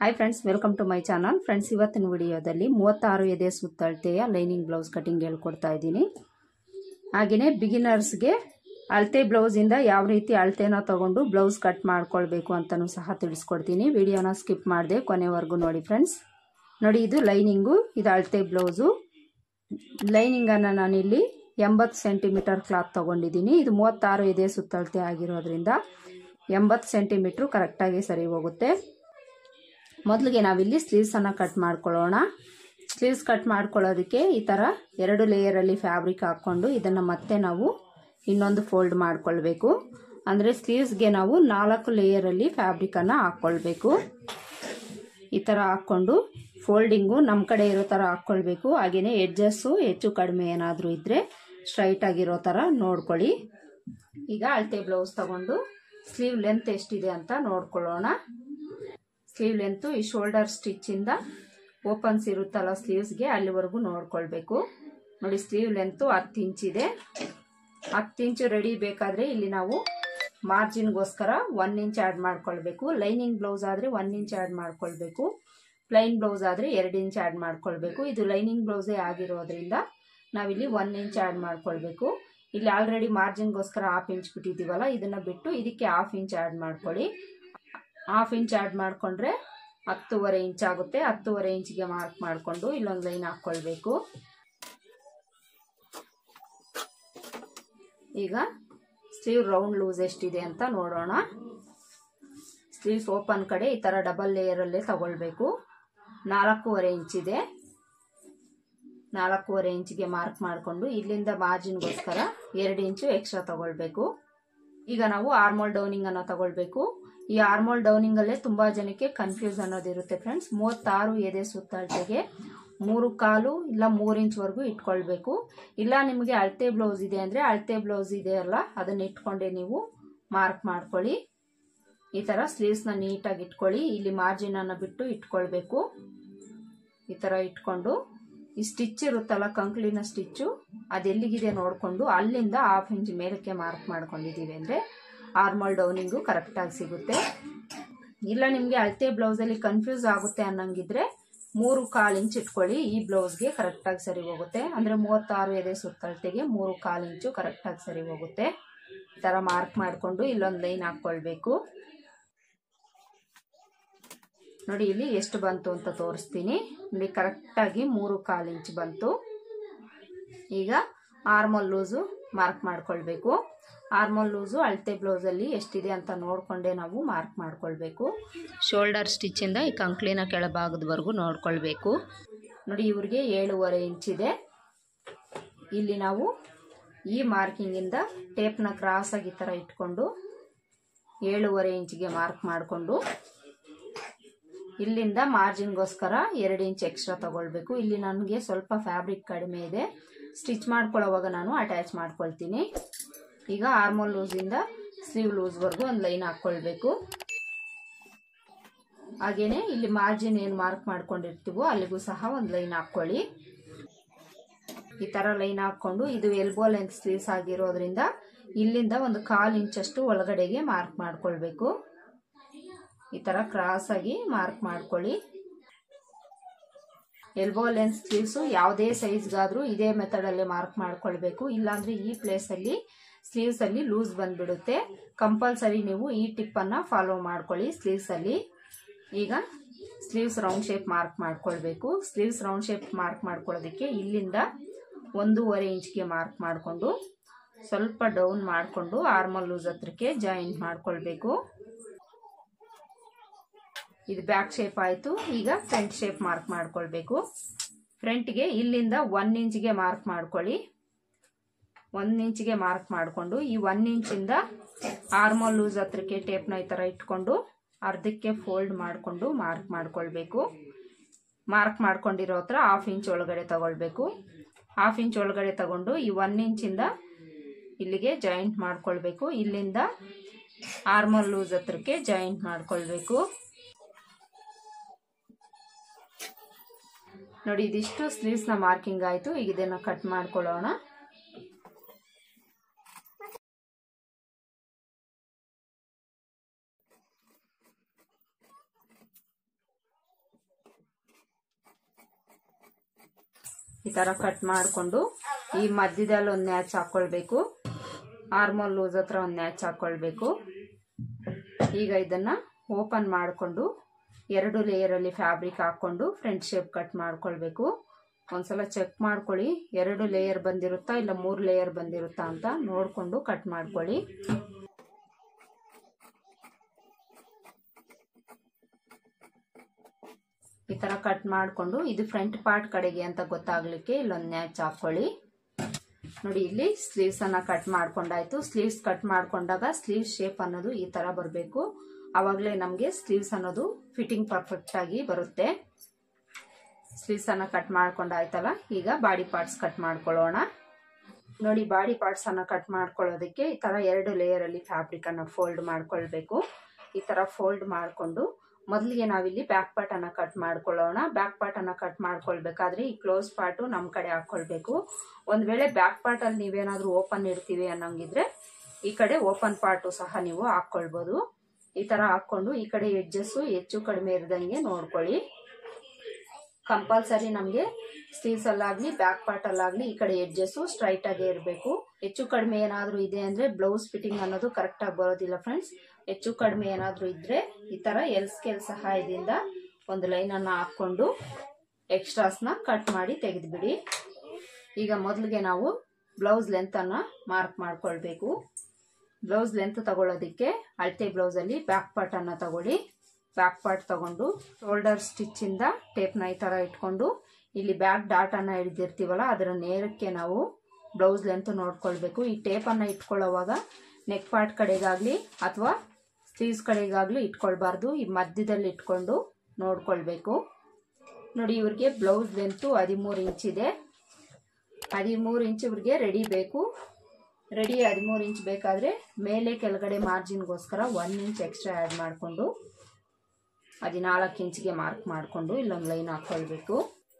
hi friends welcome to my channel friends ಇವತ್ತಿನ ವಿಡಿಯೋದಲ್ಲಿ ಮೂವತ್ತಾರು ಎದೆ ಸುತ್ತಳತೆಯ ಲೈನಿಂಗ್ ಬ್ಲೌಸ್ ಕಟಿಂಗ್ ಹೇಳ್ಕೊಡ್ತಾ ಇದ್ದೀನಿ ಹಾಗೆಯೇ ಬಿಗಿನರ್ಸ್ಗೆ ಅಳತೆ ಬ್ಲೌಸಿಂದ ಯಾವ ರೀತಿ ಅಳತೆನ ತಗೊಂಡು ಬ್ಲೌಸ್ ಕಟ್ ಮಾಡ್ಕೊಳ್ಬೇಕು ಅಂತಲೂ ಸಹ ತಿಳಿಸ್ಕೊಡ್ತೀನಿ ವಿಡಿಯೋನ ಸ್ಕಿಪ್ ಮಾಡಿದೆ ಕೊನೆವರೆಗೂ ನೋಡಿ ಫ್ರೆಂಡ್ಸ್ ನೋಡಿ ಇದು ಲೈನಿಂಗು ಇದು ಅಳತೆ ಬ್ಲೌಸು ಲೈನಿಂಗನ್ನು ನಾನಿಲ್ಲಿ ಎಂಬತ್ತು ಸೆಂಟಿಮೀಟರ್ ಕ್ಲಾತ್ ತೊಗೊಂಡಿದ್ದೀನಿ ಇದು ಮೂವತ್ತಾರು ಎದೆ ಸುತ್ತಳತೆ ಆಗಿರೋದ್ರಿಂದ ಎಂಬತ್ತು ಸೆಂಟಿಮೀಟ್ರು ಕರೆಕ್ಟಾಗಿ ಸರಿ ಹೋಗುತ್ತೆ ಮೊದಲಿಗೆ ನಾವಿಲ್ಲಿ ಸ್ಲೀವ್ಸನ್ನು ಕಟ್ ಮಾಡ್ಕೊಳ್ಳೋಣ ಸ್ಲೀವ್ಸ್ ಕಟ್ ಮಾಡ್ಕೊಳ್ಳೋದಕ್ಕೆ ಈ ಥರ ಎರಡು ಲೇಯರಲ್ಲಿ ಫ್ಯಾಬ್ರಿಕ್ ಹಾಕ್ಕೊಂಡು ಇದನ್ನು ಮತ್ತೆ ನಾವು ಇನ್ನೊಂದು ಫೋಲ್ಡ್ ಮಾಡ್ಕೊಳ್ಬೇಕು ಅಂದರೆ ಸ್ಲೀವ್ಸ್ಗೆ ನಾವು ನಾಲ್ಕು ಲೇಯರಲ್ಲಿ ಫ್ಯಾಬ್ರಿಕನ್ನು ಹಾಕ್ಕೊಳ್ಬೇಕು ಈ ಥರ ಹಾಕ್ಕೊಂಡು ಫೋಲ್ಡಿಂಗು ನಮ್ಮ ಕಡೆ ಇರೋ ಥರ ಹಾಕ್ಕೊಳ್ಬೇಕು ಹಾಗೆಯೇ ಎಡ್ಜಸ್ಸು ಹೆಚ್ಚು ಕಡಿಮೆ ಏನಾದರೂ ಇದ್ದರೆ ಸ್ಟ್ರೈಟ್ ಆಗಿರೋ ಥರ ನೋಡ್ಕೊಳ್ಳಿ ಈಗ ಅಳತೆ ಬ್ಲೌಸ್ ತಗೊಂಡು ಸ್ಲೀವ್ ಲೆಂತ್ ಎಷ್ಟಿದೆ ಅಂತ ನೋಡ್ಕೊಳ್ಳೋಣ ಸ್ಲೀವ್ ಲೆಂತು ಈ ಶೋಲ್ಡರ್ ಸ್ಟಿಚ್ಚಿಂದ ಓಪನ್ಸ್ ಇರುತ್ತಲ್ಲ ಸ್ಲೀವ್ಸ್ಗೆ ಅಲ್ಲಿವರೆಗೂ ನೋಡ್ಕೊಳ್ಬೇಕು ನೋಡಿ ಸ್ಲೀವ್ ಲೆಂತು ಹತ್ತು ಇಂಚಿದೆ ಹತ್ತು ಇಂಚು ರೆಡಿ ಬೇಕಾದರೆ ಇಲ್ಲಿ ನಾವು ಮಾರ್ಜಿನ್ಗೋಸ್ಕರ ಒನ್ ಇಂಚ್ ಆ್ಯಡ್ ಮಾಡ್ಕೊಳ್ಬೇಕು ಲೈನಿಂಗ್ ಬ್ಲೌಸ್ ಆದರೆ ಒನ್ ಇಂಚ್ ಆ್ಯಡ್ ಮಾಡ್ಕೊಳ್ಬೇಕು ಪ್ಲೈನ್ ಬ್ಲೌಸ್ ಆದರೆ ಎರಡು ಇಂಚ್ ಆ್ಯಡ್ ಮಾಡ್ಕೊಳ್ಬೇಕು ಇದು ಲೈನಿಂಗ್ ಬ್ಲೌಸೇ ಆಗಿರೋದ್ರಿಂದ ನಾವಿಲ್ಲಿ ಒನ್ ಇಂಚ್ ಆ್ಯಡ್ ಮಾಡ್ಕೊಳ್ಬೇಕು ಇಲ್ಲಿ ಆಲ್ರೆಡಿ ಮಾರ್ಜಿನ್ಗೋಸ್ಕರ ಹಾಫ್ ಇಂಚ್ ಬಿಟ್ಟಿದ್ದೀವಲ್ಲ ಇದನ್ನು ಬಿಟ್ಟು ಇದಕ್ಕೆ ಹಾಫ್ ಇಂಚ್ ಆ್ಯಡ್ ಮಾಡ್ಕೊಳ್ಳಿ ಹಾಫ್ ಇಂಚ್ ಆ್ಯಡ್ ಮಾಡಿಕೊಂಡ್ರೆ ಹತ್ತುವರೆ ಇಂಚ್ ಆಗುತ್ತೆ ಹತ್ತುವರೆ ಇಂಚಿಗೆ ಮಾರ್ಕ್ ಮಾಡಿಕೊಂಡು ಇಲ್ಲೊಂದು ಲೈನ್ ಹಾಕ್ಕೊಳ್ಬೇಕು ಈಗ ಸ್ಲೀವ್ ರೌಂಡ್ ಲೂಸ್ ಎಷ್ಟಿದೆ ಅಂತ ನೋಡೋಣ ಸ್ಲೀವ್ಸ್ ಓಪನ್ ಕಡೆ ಈ ಥರ ಡಬಲ್ ಲೇಯರಲ್ಲೇ ತಗೊಳ್ಬೇಕು ನಾಲ್ಕೂವರೆ ಇಂಚಿದೆ ನಾಲ್ಕೂವರೆ ಇಂಚಿಗೆ ಮಾರ್ಕ್ ಮಾಡಿಕೊಂಡು ಇಲ್ಲಿಂದ ಮಾರ್ಜಿನ್ಗೋಸ್ಕರ ಎರಡು ಇಂಚು ಎಕ್ಸ್ಟ್ರಾ ತಗೊಳ್ಬೇಕು ಈಗ ನಾವು ಆರ್ಮೋಲ್ ಡೌನಿಂಗ್ ಅನ್ನು ತಗೊಳ್ಬೇಕು ಈ ಆರ್ಮೋಲ್ ಡೌನಿಂಗ್ ಅಲ್ಲೇ ತುಂಬಾ ಜನಕ್ಕೆ ಕನ್ಫ್ಯೂಸ್ ಅನ್ನೋದಿರುತ್ತೆ ಫ್ರೆಂಡ್ಸ್ ಮೂವತ್ತಾರು ಎದೆ ಸುತ್ತಳತೆಗೆ ಮೂರು ಕಾಲು ಇಲ್ಲ ಮೂರು ಇಂಚ್ವರೆಗೂ ಇಟ್ಕೊಳ್ಬೇಕು ಇಲ್ಲ ನಿಮಗೆ ಅಳತೆ ಬ್ಲೌಸ್ ಇದೆ ಅಂದರೆ ಅಳತೆ ಬ್ಲೌಸ್ ಇದೆ ಅಲ್ಲ ಅದನ್ನ ಇಟ್ಕೊಂಡೆ ನೀವು ಮಾರ್ಕ್ ಮಾಡ್ಕೊಳ್ಳಿ ಈ ಥರ ಸ್ಲೀವ್ಸ್ನ ನೀಟಾಗಿ ಇಟ್ಕೊಳ್ಳಿ ಇಲ್ಲಿ ಮಾರ್ಜಿನನ್ನು ಬಿಟ್ಟು ಇಟ್ಕೊಳ್ಬೇಕು ಈ ಥರ ಇಟ್ಕೊಂಡು ಈ ಸ್ಟಿಚ್ ಇರುತ್ತಲ್ಲ ಕಂಕ್ಳಿನ ಸ್ಟಿಚ್ಚು ಅದೆಲ್ಲಿಗಿದೆ ನೋಡಿಕೊಂಡು ಅಲ್ಲಿಂದ ಹಾಫ್ ಇಂಚ್ ಮೇಲಕ್ಕೆ ಮಾರ್ಕ್ ಮಾಡ್ಕೊಂಡಿದ್ದೀವಿ ಅಂದರೆ ಆರ್ಮಲ್ ಡೌನಿಂಗು ಕರೆಕ್ಟಾಗಿ ಸಿಗುತ್ತೆ ಇಲ್ಲ ನಿಮಗೆ ಅಳತೆ ಬ್ಲೌಸಲ್ಲಿ ಕನ್ಫ್ಯೂಸ್ ಆಗುತ್ತೆ ಅನ್ನಂಗಿದ್ರೆ ಮೂರು ಕಾಲು ಇಂಚ್ ಇಟ್ಕೊಳ್ಳಿ ಈ ಬ್ಲೌಸ್ಗೆ ಕರೆಕ್ಟಾಗಿ ಸರಿ ಹೋಗುತ್ತೆ ಅಂದರೆ ಮೂವತ್ತಾರು ಎದೆ ಸುತ್ತಳತೆಗೆ ಮೂರು ಕಾಲು ಇಂಚು ಕರೆಕ್ಟಾಗಿ ಸರಿ ಹೋಗುತ್ತೆ ಈ ಥರ ಮಾರ್ಕ್ ಮಾಡಿಕೊಂಡು ಇಲ್ಲೊಂದು ಲೈನ್ ಹಾಕ್ಕೊಳ್ಬೇಕು ನೋಡಿ ಇಲ್ಲಿ ಎಷ್ಟು ಬಂತು ಅಂತ ತೋರಿಸ್ತೀನಿ ನೋಡಿ ಕರೆಕ್ಟಾಗಿ ಮೂರು ಕಾಲು ಇಂಚ್ ಬಂತು ಈಗ ಆರ್ಮಲ್ ಲೂಸು ಮಾರ್ಕ್ ಮಾಡ್ಕೊಳ್ಬೇಕು ಆರ್ಮಲ್ ಲೂಸು ಅಳತೆ ಬ್ಲೌಸಲ್ಲಿ ಎಷ್ಟಿದೆ ಅಂತ ನೋಡಿಕೊಂಡೇ ನಾವು ಮಾರ್ಕ್ ಮಾಡ್ಕೊಳ್ಬೇಕು ಶೋಲ್ಡರ್ ಸ್ಟಿಚ್ಚಿಂದ ಈ ಕಂಕ್ಳಿನ ಕೆಳಭಾಗದವರೆಗೂ ನೋಡ್ಕೊಳ್ಬೇಕು ನೋಡಿ ಇವ್ರಿಗೆ ಏಳುವರೆ ಇಂಚಿದೆ ಇಲ್ಲಿ ನಾವು ಈ ಮಾರ್ಕಿಂಗಿಂದ ಟೇಪ್ನ ಕ್ರಾಸಾಗಿ ಈ ಥರ ಇಟ್ಕೊಂಡು ಏಳುವರೆ ಇಂಚಿಗೆ ಮಾರ್ಕ್ ಮಾಡಿಕೊಂಡು ಇಲ್ಲಿಂದ ಮಾರ್ಜಿನ್ಗೋಸ್ಕರ ಎರಡು ಇಂಚ್ ಎಕ್ಸ್ಟ್ರಾ ತಗೊಳ್ಬೇಕು ಇಲ್ಲಿ ನನಗೆ ಸ್ವಲ್ಪ ಫ್ಯಾಬ್ರಿಕ್ ಕಡಿಮೆ ಇದೆ ಸ್ಟಿಚ್ ಮಾಡ್ಕೊಳ್ಳೋವಾಗ ನಾನು ಅಟ್ಯಾಚ್ ಮಾಡ್ಕೊಳ್ತೀನಿ ಈಗ ಆರ್ಮೋಲ್ ಲೂಸಿಂದ ಸ್ಲೀವ್ ಲೂಸ್ವರೆಗೂ ಒಂದು ಲೈನ್ ಹಾಕ್ಕೊಳ್ಬೇಕು ಹಾಗೇನೆ ಇಲ್ಲಿ ಮಾರ್ಜಿನ್ ಏನು ಮಾರ್ಕ್ ಮಾಡ್ಕೊಂಡಿರ್ತೀವೋ ಅಲ್ಲಿಗೂ ಸಹ ಒಂದು ಲೈನ್ ಹಾಕ್ಕೊಳ್ಳಿ ಈ ಥರ ಲೈನ್ ಹಾಕ್ಕೊಂಡು ಇದು ಎಲ್ಬೋ ಲೆಂತ್ ಸ್ಲೀವ್ಸ್ ಆಗಿರೋದ್ರಿಂದ ಇಲ್ಲಿಂದ ಒಂದು ಕಾಲು ಇಂಚಷ್ಟು ಒಳಗಡೆಗೆ ಮಾರ್ಕ್ ಮಾಡ್ಕೊಳ್ಬೇಕು ಈ ಥರ ಕ್ರಾಸ್ ಆಗಿ ಮಾರ್ಕ್ ಮಾಡ್ಕೊಳ್ಳಿ ಎಲ್ಬೋ ಲೆನ್ಸ್ ಸ್ಲೀವ್ಸು ಯಾವುದೇ ಸೈಜ್ಗಾದರೂ ಇದೇ ಮೆಥಡಲ್ಲೇ ಮಾರ್ಕ್ ಮಾಡ್ಕೊಳ್ಬೇಕು ಇಲ್ಲಾಂದರೆ ಈ ಪ್ಲೇಸಲ್ಲಿ ಸ್ಲೀವ್ಸಲ್ಲಿ ಲೂಸ್ ಬಂದ್ಬಿಡುತ್ತೆ ಕಂಪಲ್ಸರಿ ನೀವು ಈ ಟಿಪ್ಪನ್ನು ಫಾಲೋ ಮಾಡ್ಕೊಳ್ಳಿ ಸ್ಲೀವ್ಸಲ್ಲಿ ಈಗ ಸ್ಲೀವ್ಸ್ ರೌಂಡ್ ಶೇಪ್ ಮಾರ್ಕ್ ಮಾಡ್ಕೊಳ್ಬೇಕು ಸ್ಲೀವ್ಸ್ ರೌಂಡ್ ಶೇಪ್ ಮಾರ್ಕ್ ಮಾಡ್ಕೊಳ್ಳೋದಕ್ಕೆ ಇಲ್ಲಿಂದ ಒಂದೂವರೆ ಇಂಚ್ಗೆ ಮಾರ್ಕ್ ಮಾಡಿಕೊಂಡು ಸ್ವಲ್ಪ ಡೌನ್ ಮಾಡಿಕೊಂಡು ಆರ್ಮಲ್ ಲೂಸ್ ಹತ್ರಕ್ಕೆ ಜಾಯಿಂಟ್ ಮಾಡ್ಕೊಳ್ಬೇಕು ಇದು ಬ್ಯಾಕ್ ಶೇಪ್ ಆಯಿತು ಈಗ ಫ್ರಂಟ್ ಶೇಪ್ ಮಾರ್ಕ್ ಮಾಡ್ಕೊಳ್ಬೇಕು ಫ್ರಂಟ್ಗೆ ಇಲ್ಲಿಂದ ಒನ್ ಇಂಚ್ಗೆ ಮಾರ್ಕ್ ಮಾಡ್ಕೊಳ್ಳಿ ಒನ್ ಇಂಚ್ಗೆ ಮಾರ್ಕ್ ಮಾಡಿಕೊಂಡು ಈ ಒನ್ ಇಂಚಿಂದ ಆರ್ಮಲ್ ಲೂಸ್ ಹತ್ರಕ್ಕೆ ಟೇಪ್ನ ಈ ಥರ ಇಟ್ಕೊಂಡು ಅರ್ಧಕ್ಕೆ ಫೋಲ್ಡ್ ಮಾಡಿಕೊಂಡು ಮಾರ್ಕ್ ಮಾಡ್ಕೊಳ್ಬೇಕು ಮಾರ್ಕ್ ಮಾಡ್ಕೊಂಡಿರೋ ಹತ್ರ ಹಾಫ್ ಇಂಚ್ ಒಳಗಡೆ ತಗೊಳ್ಬೇಕು ಹಾಫ್ ಇಂಚ್ ಒಳಗಡೆ ತಗೊಂಡು ಈ ಒನ್ ಇಂಚಿಂದ ಇಲ್ಲಿಗೆ ಜಾಯಿಂಟ್ ಮಾಡ್ಕೊಳ್ಬೇಕು ಇಲ್ಲಿಂದ ಆರ್ಮಲ್ ಲೂಸ್ ಹತ್ರಕ್ಕೆ ಜಾಯಿಂಟ್ ಮಾಡ್ಕೊಳ್ಬೇಕು ನೋಡಿ ಇದಿಷ್ಟು ಸ್ಲೀವ್ಸ್ನ ಮಾರ್ಕಿಂಗ್ ಆಯಿತು ಈಗ ಇದನ್ನು ಕಟ್ ಮಾಡ್ಕೊಳ್ಳೋಣ ಈ ಥರ ಕಟ್ ಮಾಡಿಕೊಂಡು ಈ ಮಧ್ಯದಲ್ಲಿ ಒಂದು ನ್ಯಾಚ್ ಹಾಕ್ಕೊಳ್ಬೇಕು ಆರ್ಮೋಲ್ ಲೂಸ್ ಹತ್ರ ಒಂದು ನ್ಯಾಚ್ ಹಾಕ್ಕೊಳ್ಬೇಕು ಈಗ ಇದನ್ನು ಓಪನ್ ಮಾಡಿಕೊಂಡು ಎರಡು ಲೇಯರಲ್ಲಿ ಫ್ಯಾಬ್ರಿಕ್ ಹಾಕ್ಕೊಂಡು ಫ್ರಂಟ್ ಶೇಪ್ ಕಟ್ ಮಾಡ್ಕೊಳ್ಬೇಕು ಒಂದ್ಸಲ ಚೆಕ್ ಮಾಡ್ಕೊಳ್ಳಿ ಎರಡು ಲೇಯರ್ ಬಂದಿರುತ್ತಾ ಇಲ್ಲ ಮೂರು ಲೇಯರ್ ಬಂದಿರುತ್ತಾ ಅಂತ ನೋಡಿಕೊಂಡು ಕಟ್ ಮಾಡ್ಕೊಳ್ಳಿ ಈ ಥರ ಕಟ್ ಮಾಡಿಕೊಂಡು ಇದು ಫ್ರಂಟ್ ಪಾರ್ಟ್ ಕಡೆಗೆ ಅಂತ ಗೊತ್ತಾಗ್ಲಿಕ್ಕೆ ಇಲ್ಲೊಂದು ನ್ಯಾಚ್ ಹಾಕ್ಕೊಳ್ಳಿ ನೋಡಿ ಇಲ್ಲಿ ಸ್ಲೀವ್ಸ್ ಅನ್ನ ಕಟ್ ಮಾಡ್ಕೊಂಡಾಯ್ತು ಸ್ಲೀವ್ಸ್ ಕಟ್ ಮಾಡ್ಕೊಂಡಾಗ ಸ್ಲೀವ್ ಶೇಪ್ ಅನ್ನೋದು ಈ ತರ ಬರಬೇಕು ಅವಾಗಲೇ ನಮಗೆ ಸ್ಲೀವ್ಸ್ ಅನ್ನೋದು ಫಿಟ್ಟಿಂಗ್ ಪರ್ಫೆಕ್ಟ್ ಆಗಿ ಬರುತ್ತೆ ಸ್ಲೀವ್ಸ್ ಅನ್ನ ಕಟ್ ಮಾಡ್ಕೊಂಡಾಯ್ತಲ್ಲ ಈಗ ಬಾಡಿ ಪಾರ್ಟ್ಸ್ ಕಟ್ ಮಾಡ್ಕೊಳ್ಳೋಣ ನೋಡಿ ಬಾಡಿ ಪಾರ್ಟ್ಸ್ ಅನ್ನ ಕಟ್ ಮಾಡ್ಕೊಳ್ಳೋದಕ್ಕೆ ಈ ತರ ಎರಡು ಲೇಯರ್ ಅಲ್ಲಿ ಫ್ಯಾಬ್ರಿಕ್ ಅನ್ನ ಫೋಲ್ಡ್ ಮಾಡ್ಕೊಳ್ಬೇಕು ಈ ತರ ಫೋಲ್ಡ್ ಮಾಡಿಕೊಂಡು ಮೊದಲಿಗೆ ನಾವಿಲ್ಲಿ ಬ್ಯಾಕ್ ಪಾರ್ಟ್ ಅನ್ನ ಕಟ್ ಮಾಡ್ಕೊಳ್ಳೋಣ ಬ್ಯಾಕ್ ಪಾರ್ಟ್ ಅನ್ನ ಕಟ್ ಮಾಡ್ಕೊಳ್ಬೇಕಾದ್ರೆ ಈ ಕ್ಲೋಸ್ ಪಾರ್ಟು ನಮ್ಮ ಕಡೆ ಹಾಕೊಳ್ಬೇಕು ಒಂದ್ ವೇಳೆ ಬ್ಯಾಕ್ ಪಾರ್ಟ್ ಅಲ್ಲಿ ನೀವೇನಾದ್ರೂ ಓಪನ್ ಇಡ್ತೀವಿ ಅನ್ನೋಂಗಿದ್ರೆ ಈ ಕಡೆ ಓಪನ್ ಪಾರ್ಟು ಸಹ ನೀವು ಹಾಕೊಳ್ಬೋದು ಈ ತರ ಹಾಕೊಂಡು ಈ ಕಡೆ ಎಡ್ಜಸ್ಸು ಹೆಚ್ಚು ಕಡಿಮೆ ಇರದಂಗೆ ನೋಡ್ಕೊಳ್ಳಿ ಕಂಪಲ್ಸರಿ ನಮಗೆ ಸ್ಲೀವ್ಸ್ ಅಲ್ಲಾಗ್ಲಿ ಬ್ಯಾಕ್ ಪಾರ್ಟ್ ಅಲ್ಲಾಗ್ಲಿ ಈ ಕಡೆ ಎಡ್ಜಸ್ಸು ಸ್ಟ್ರೈಟ್ ಆಗೇ ಇರಬೇಕು ಹೆಚ್ಚು ಕಡಿಮೆ ಏನಾದರೂ ಇದೆ ಅಂದ್ರೆ ಬ್ಲೌಸ್ ಫಿಟ್ಟಿಂಗ್ ಅನ್ನೋದು ಕರೆಕ್ಟ್ ಆಗಿ ಬರೋದಿಲ್ಲ ಫ್ರೆಂಡ್ಸ್ ಹೆಚ್ಚು ಕಡಿಮೆ ಏನಾದರೂ ಇದ್ರೆ ಈ ತರ ಎಲ್ ಸ್ಕೇಲ್ ಸಹಾಯದಿಂದ ಒಂದು ಲೈನ್ ಅನ್ನ ಹಾಕೊಂಡು ಎಕ್ಸ್ಟ್ರಾಸ್ನ ಕಟ್ ಮಾಡಿ ತೆಗೆದುಬಿಡಿ ಈಗ ಮೊದಲಿಗೆ ನಾವು ಬ್ಲೌಸ್ ಲೆಂತ್ ಅನ್ನ ಮಾರ್ಕ್ ಮಾಡ್ಕೊಳ್ಬೇಕು ಬ್ಲೌಸ್ ಲೆಂತ್ ತಗೊಳ್ಳೋದಕ್ಕೆ ಅಳತೆ ಬ್ಲೌಸ್ ಅಲ್ಲಿ ಬ್ಯಾಕ್ ಪಾರ್ಟ್ ಅನ್ನ ತಗೊಳ್ಳಿ ಬ್ಯಾಕ್ ಪಾರ್ಟ್ ತಗೊಂಡು ಶೋಲ್ಡರ್ ಸ್ಟಿಚ್ ಇಂದ ಟೇಪ್ನ ಈ ತರ ಇಟ್ಕೊಂಡು ಇಲ್ಲಿ ಬ್ಯಾಕ್ ಡಾಟ್ ಅನ್ನ ಹಿಡಿದಿರ್ತೀವಲ್ಲ ಅದರ ನೇರಕ್ಕೆ ನಾವು ಬ್ಲೌಸ್ ಲೆಂತ್ ನೋಡ್ಕೊಳ್ಬೇಕು ಈ ಟೇಪ್ ಅನ್ನ ಇಟ್ಕೊಳ್ಳೋವಾಗ ನೆಕ್ ಪಾರ್ಟ್ ಕಡೆಗಾಗ್ಲಿ ಅಥವಾ ಸ್ಲೀವ್ಸ್ ಕಡೆಗಾಗ್ಲಿ ಇಟ್ಕೊಳ್ಬಾರ್ದು ಈ ಮಧ್ಯದಲ್ಲಿ ಇಟ್ಕೊಂಡು ನೋಡ್ಕೊಳ್ಬೇಕು ನೋಡಿ ಇವ್ರಿಗೆ ಬ್ಲೌಸ್ ಲೆಂತು ಹದಿಮೂರು ಇಂಚ್ ಇದೆ ಹದಿಮೂರು ಇಂಚ್ ಇವ್ರಿಗೆ ರೆಡಿ ಬೇಕು ರೆಡಿ ಹದಿಮೂರು ಇಂಚ್ ಬೇಕಾದರೆ ಮೇಲೆ ಕೆಳಗಡೆ ಮಾರ್ಜಿನ್ಗೋಸ್ಕರ ಒನ್ ಇಂಚ್ ಎಕ್ಸ್ಟ್ರಾ ಆ್ಯಡ್ ಮಾಡಿಕೊಂಡು ಹದಿನಾಲ್ಕು ಇಂಚ್ಗೆ ಮಾರ್ಕ್ ಮಾಡಿಕೊಂಡು ಇಲ್ಲೊಂದು ಲೈನ್ ಹಾಕ್ಕೊಳ್ಬೇಕು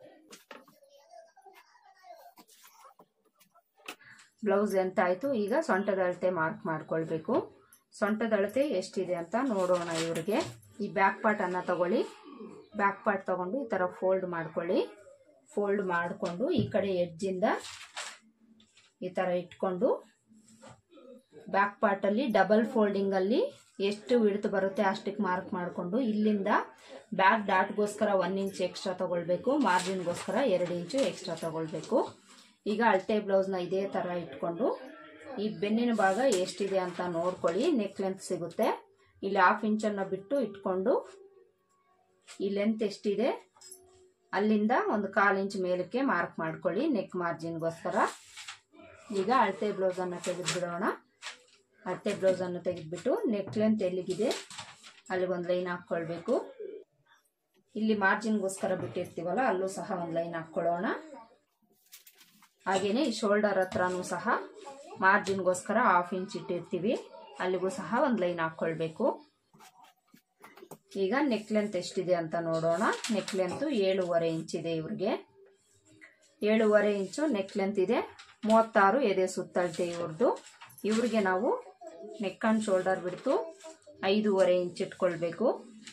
ಬ್ಲೌಸ್ ಎಂತ ಆಯಿತು ಈಗ ಸೊಂಟದ ಅಳತೆ ಮಾರ್ಕ್ ಮಾಡ್ಕೊಳ್ಬೇಕು ಸೊಂಟದ ಅಳತೆ ಎಷ್ಟಿದೆ ಅಂತ ನೋಡೋಣ ಇವ್ರಿಗೆ ಈ ಬ್ಯಾಕ್ ಪಾರ್ಟ್ ಅನ್ನ ತಗೊಳ್ಳಿ ಬ್ಯಾಕ್ ಪಾರ್ಟ್ ತಗೊಂಡು ಈ ಥರ ಫೋಲ್ಡ್ ಮಾಡ್ಕೊಳ್ಳಿ ಫೋಲ್ಡ್ ಮಾಡಿಕೊಂಡು ಈ ಕಡೆ ಎಡ್ಜಿಂದ ಈ ಥರ ಇಟ್ಕೊಂಡು ಬ್ಯಾಕ್ ಪಾರ್ಟಲ್ಲಿ ಡಬಲ್ ಫೋಲ್ಡಿಂಗಲ್ಲಿ ಎಷ್ಟು ವಿಡ್ತ್ ಬರುತ್ತೆ ಅಷ್ಟಕ್ಕೆ ಮಾರ್ಕ್ ಮಾಡಿಕೊಂಡು ಇಲ್ಲಿಂದ ಬ್ಯಾಕ್ ಡಾಟ್ಗೋಸ್ಕರ ಒನ್ ಇಂಚ್ ಎಕ್ಸ್ಟ್ರಾ ತಗೊಳ್ಬೇಕು ಮಾರ್ಜಿನ್ಗೋಸ್ಕರ ಎರಡು ಇಂಚು ಎಕ್ಸ್ಟ್ರಾ ತಗೊಳ್ಬೇಕು ಈಗ ಅಳತೆ ಬ್ಲೌಸ್ನ ಇದೇ ಥರ ಇಟ್ಕೊಂಡು ಈ ಬೆನ್ನಿನ ಭಾಗ ಎಷ್ಟಿದೆ ಅಂತ ನೋಡ್ಕೊಳ್ಳಿ ನೆಕ್ ಲೆಂತ್ ಸಿಗುತ್ತೆ ಇಲ್ಲಿ ಹಾಫ್ ಇಂಚನ್ನು ಬಿಟ್ಟು ಇಟ್ಕೊಂಡು ಈ ಲೆಂತ್ ಎಷ್ಟಿದೆ ಅಲ್ಲಿಂದ ಒಂದು ಕಾಲು ಇಂಚ್ ಮೇಲಕ್ಕೆ ಮಾರ್ಕ್ ಮಾಡ್ಕೊಳ್ಳಿ ನೆಕ್ ಮಾರ್ಜಿನ್ಗೋಸ್ಕರ ಈಗ ಅಳತೆ ಬ್ಲೌಸನ್ನು ತೆಗೆದುಬಿಡೋಣ ಅಳತೆ ಬ್ಲೌಸನ್ನು ತೆಗೆದುಬಿಟ್ಟು ನೆಕ್ ಲೆಂತ್ ಎಲ್ಲಿಗಿದೆ ಅಲ್ಲಿಗೊಂದು ಲೈನ್ ಹಾಕ್ಕೊಳ್ಬೇಕು ಇಲ್ಲಿ ಮಾರ್ಜಿನ್ಗೋಸ್ಕರ ಬಿಟ್ಟಿರ್ತೀವಲ್ಲ ಅಲ್ಲೂ ಸಹ ಒಂದು ಲೈನ್ ಹಾಕ್ಕೊಳ್ಳೋಣ ಹಾಗೆಯೇ ಈ ಶೋಲ್ಡರ್ ಹತ್ರನೂ ಸಹ ಮಾರ್ಜಿನ್ಗೋಸ್ಕರ ಹಾಫ್ ಇಂಚ್ ಇಟ್ಟಿರ್ತೀವಿ ಅಲ್ಲಿಗೂ ಸಹ ಒಂದು ಲೈನ್ ಹಾಕ್ಕೊಳ್ಬೇಕು ಈಗ ನೆಕ್ ಲೆಂತ್ ಎಷ್ಟಿದೆ ಅಂತ ನೋಡೋಣ ನೆಕ್ ಲೆಂತು ಏಳುವರೆ ಇಂಚ್ ಇದೆ ಇವ್ರಿಗೆ ಏಳುವರೆ ಇಂಚು ನೆಕ್ ಲೆಂತ್ ಇದೆ ಮೂವತ್ತಾರು ಎದೆ ಸುತ್ತಳತೆ ಇವ್ರದ್ದು ಇವ್ರಿಗೆ ನಾವು ನೆಕ್ ಆ್ಯಂಡ್ ಶೋಲ್ಡರ್ ಬಿಡ್ತು ಐದೂವರೆ ಇಂಚ್ ಇಟ್ಕೊಳ್ಬೇಕು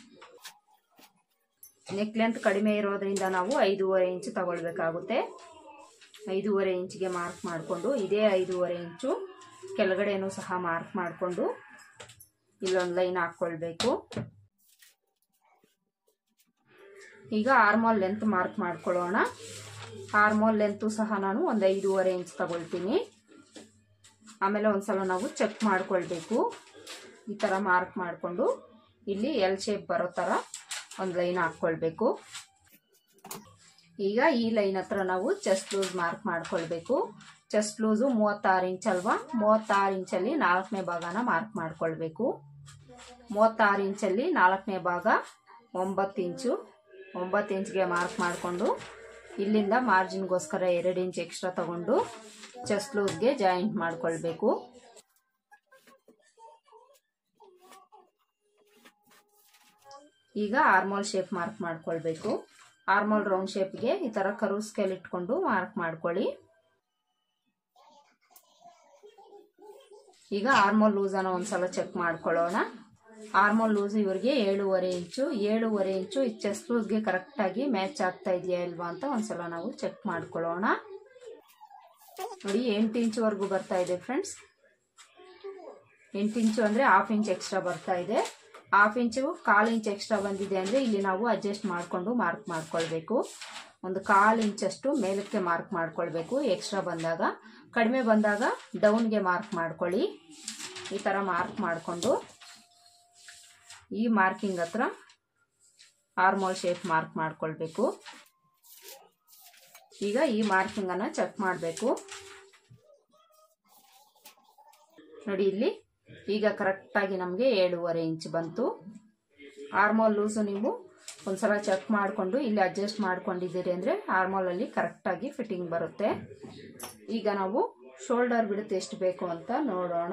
ನೆಕ್ ಲೆಂತ್ ಕಡಿಮೆ ಇರೋದ್ರಿಂದ ನಾವು ಐದೂವರೆ ಇಂಚ್ ತಗೊಳ್ಬೇಕಾಗುತ್ತೆ ಐದೂವರೆ ಇಂಚ್ಗೆ ಮಾರ್ಕ್ ಮಾಡಿಕೊಂಡು ಇದೇ ಐದೂವರೆ ಇಂಚು ಕೆಳಗಡೆನೂ ಸಹ ಮಾರ್ಕ್ ಮಾಡಿಕೊಂಡು ಇಲ್ಲೊಂದು ಲೈನ್ ಹಾಕ್ಕೊಳ್ಬೇಕು ಈಗ ಆರ್ಮೋಲ್ ಲೆಂತ್ ಮಾರ್ಕ್ ಮಾಡ್ಕೊಳ್ಳೋಣ ಆರ್ಮೋಲ್ ಲೆಂತು ಸಹ ನಾನು ಒಂದು ಐದೂವರೆ ಇಂಚ್ ತಗೊಳ್ತೀನಿ ಆಮೇಲೆ ಒಂದ್ಸಲ ನಾವು ಚೆಕ್ ಮಾಡ್ಕೊಳ್ಬೇಕು ಈ ಥರ ಮಾರ್ಕ್ ಮಾಡಿಕೊಂಡು ಇಲ್ಲಿ ಎಲ್ ಶೇಪ್ ಬರೋ ಥರ ಒಂದು ಲೈನ್ ಹಾಕ್ಕೊಳ್ಬೇಕು ಈಗ ಈ ಲೈನ್ ಹತ್ರ ನಾವು ಚೆಸ್ಟ್ ಲೂಸ್ ಮಾರ್ಕ್ ಮಾಡ್ಕೊಳ್ಬೇಕು ಚೆಸ್ಟ್ ಲೂಸು ಮೂವತ್ತಾರು ಇಂಚ್ ಅಲ್ವಾ ಮೂವತ್ತಾರು ಇಂಚಲ್ಲಿ ನಾಲ್ಕನೇ ಭಾಗನ ಮಾರ್ಕ್ ಮಾಡ್ಕೊಳ್ಬೇಕು ಮೂವತ್ತಾರು ಇಂಚಲ್ಲಿ ನಾಲ್ಕನೇ ಭಾಗ ಒಂಬತ್ತು ಇಂಚು ಒಂಬತ್ತು ಇಂಚ್ಗೆ ಮಾರ್ಕ್ ಮಾಡಿಕೊಂಡು ಇಲ್ಲಿಂದ ಮಾರ್ಜಿನ್ಗೋಸ್ಕರ ಎರಡು ಇಂಚ್ ಎಕ್ಸ್ಟ್ರಾ ತಗೊಂಡು ಚೆಸ್ಟ್ ಲೂಸ್ಗೆ ಜಾಯಿಂಟ್ ಮಾಡ್ಕೊಳ್ಬೇಕು ಈಗ ಆರ್ಮೋಲ್ ಶೇಪ್ ಮಾರ್ಕ್ ಮಾಡ್ಕೊಳ್ಬೇಕು ಆರ್ಮೋಲ್ ರೌಂಡ್ ಶೇಪ್ಗೆ ಈ ಥರ ಕರು ಸ್ಕೇಲ್ ಇಟ್ಕೊಂಡು ಮಾರ್ಕ್ ಮಾಡ್ಕೊಳ್ಳಿ ಈಗ ಆರ್ಮೋಲ್ ಲೂಸನ್ನು ಒಂದ್ಸಲ ಚೆಕ್ ಮಾಡ್ಕೊಳ್ಳೋಣ ಆರ್ಮೋಲ್ ಲೂಸ್ ಇವ್ರಿಗೆ ಏಳುವರೆ ಇಂಚು ಏಳುವರೆ ಇಂಚು ಈ ಚೆಸ್ಟ್ ಲೂಸ್ಗೆ ಕರೆಕ್ಟಾಗಿ ಮ್ಯಾಚ್ ಆಗ್ತಾ ಇದೆಯಾ ಇಲ್ವಾ ಅಂತ ಒಂದ್ಸಲ ನಾವು ಚೆಕ್ ಮಾಡ್ಕೊಳ್ಳೋಣ ನೋಡಿ ಎಂಟು ಇಂಚ್ವರೆಗೂ ಬರ್ತಾ ಇದೆ ಫ್ರೆಂಡ್ಸ್ ಎಂಟು ಇಂಚು ಅಂದರೆ ಹಾಫ್ ಇಂಚ್ ಎಕ್ಸ್ಟ್ರಾ ಬರ್ತಾ ಇದೆ ಹಾಫ್ ಇಂಚು ಕಾಲು ಇಂಚ್ ಎಕ್ಸ್ಟ್ರಾ ಬಂದಿದೆ ಅಂದರೆ ಇಲ್ಲಿ ನಾವು ಅಡ್ಜಸ್ಟ್ ಮಾಡಿಕೊಂಡು ಮಾರ್ಕ್ ಮಾಡ್ಕೊಳ್ಬೇಕು ಒಂದು ಕಾಲು ಇಂಚಷ್ಟು ಮೇಲಕ್ಕೆ ಮಾರ್ಕ್ ಮಾಡ್ಕೊಳ್ಬೇಕು ಎಕ್ಸ್ಟ್ರಾ ಬಂದಾಗ ಕಡಿಮೆ ಬಂದಾಗ ಡೌನ್ಗೆ ಮಾರ್ಕ್ ಮಾಡ್ಕೊಳ್ಳಿ ಈ ಥರ ಮಾರ್ಕ್ ಮಾಡಿಕೊಂಡು ಈ ಮಾರ್ಕಿಂಗ್ ಹತ್ರ ಆರ್ಮೋಲ್ ಶೇಪ್ ಮಾರ್ಕ್ ಮಾಡ್ಕೊಳ್ಬೇಕು ಈಗ ಈ ಮಾರ್ಕಿಂಗನ್ನು ಚೆಕ್ ಮಾಡಬೇಕು ನೋಡಿ ಇಲ್ಲಿ ಈಗ ಕರೆಕ್ಟಾಗಿ ನಮಗೆ ಏಳುವರೆ ಇಂಚ್ ಬಂತು ಆರ್ಮೋಲ್ ಲೂಸು ನೀವು ಒಂದ್ಸಲ ಚೆಕ್ ಮಾಡಿಕೊಂಡು ಇಲ್ಲಿ ಅಡ್ಜಸ್ಟ್ ಮಾಡ್ಕೊಂಡಿದ್ದೀರಿ ಅಂದರೆ ಆರ್ಮೋಲಲ್ಲಿ ಕರೆಕ್ಟಾಗಿ ಫಿಟ್ಟಿಂಗ್ ಬರುತ್ತೆ ಈಗ ನಾವು ಶೋಲ್ಡರ್ ಬಿಡುತ್ತೆ ಎಷ್ಟು ಬೇಕು ಅಂತ ನೋಡೋಣ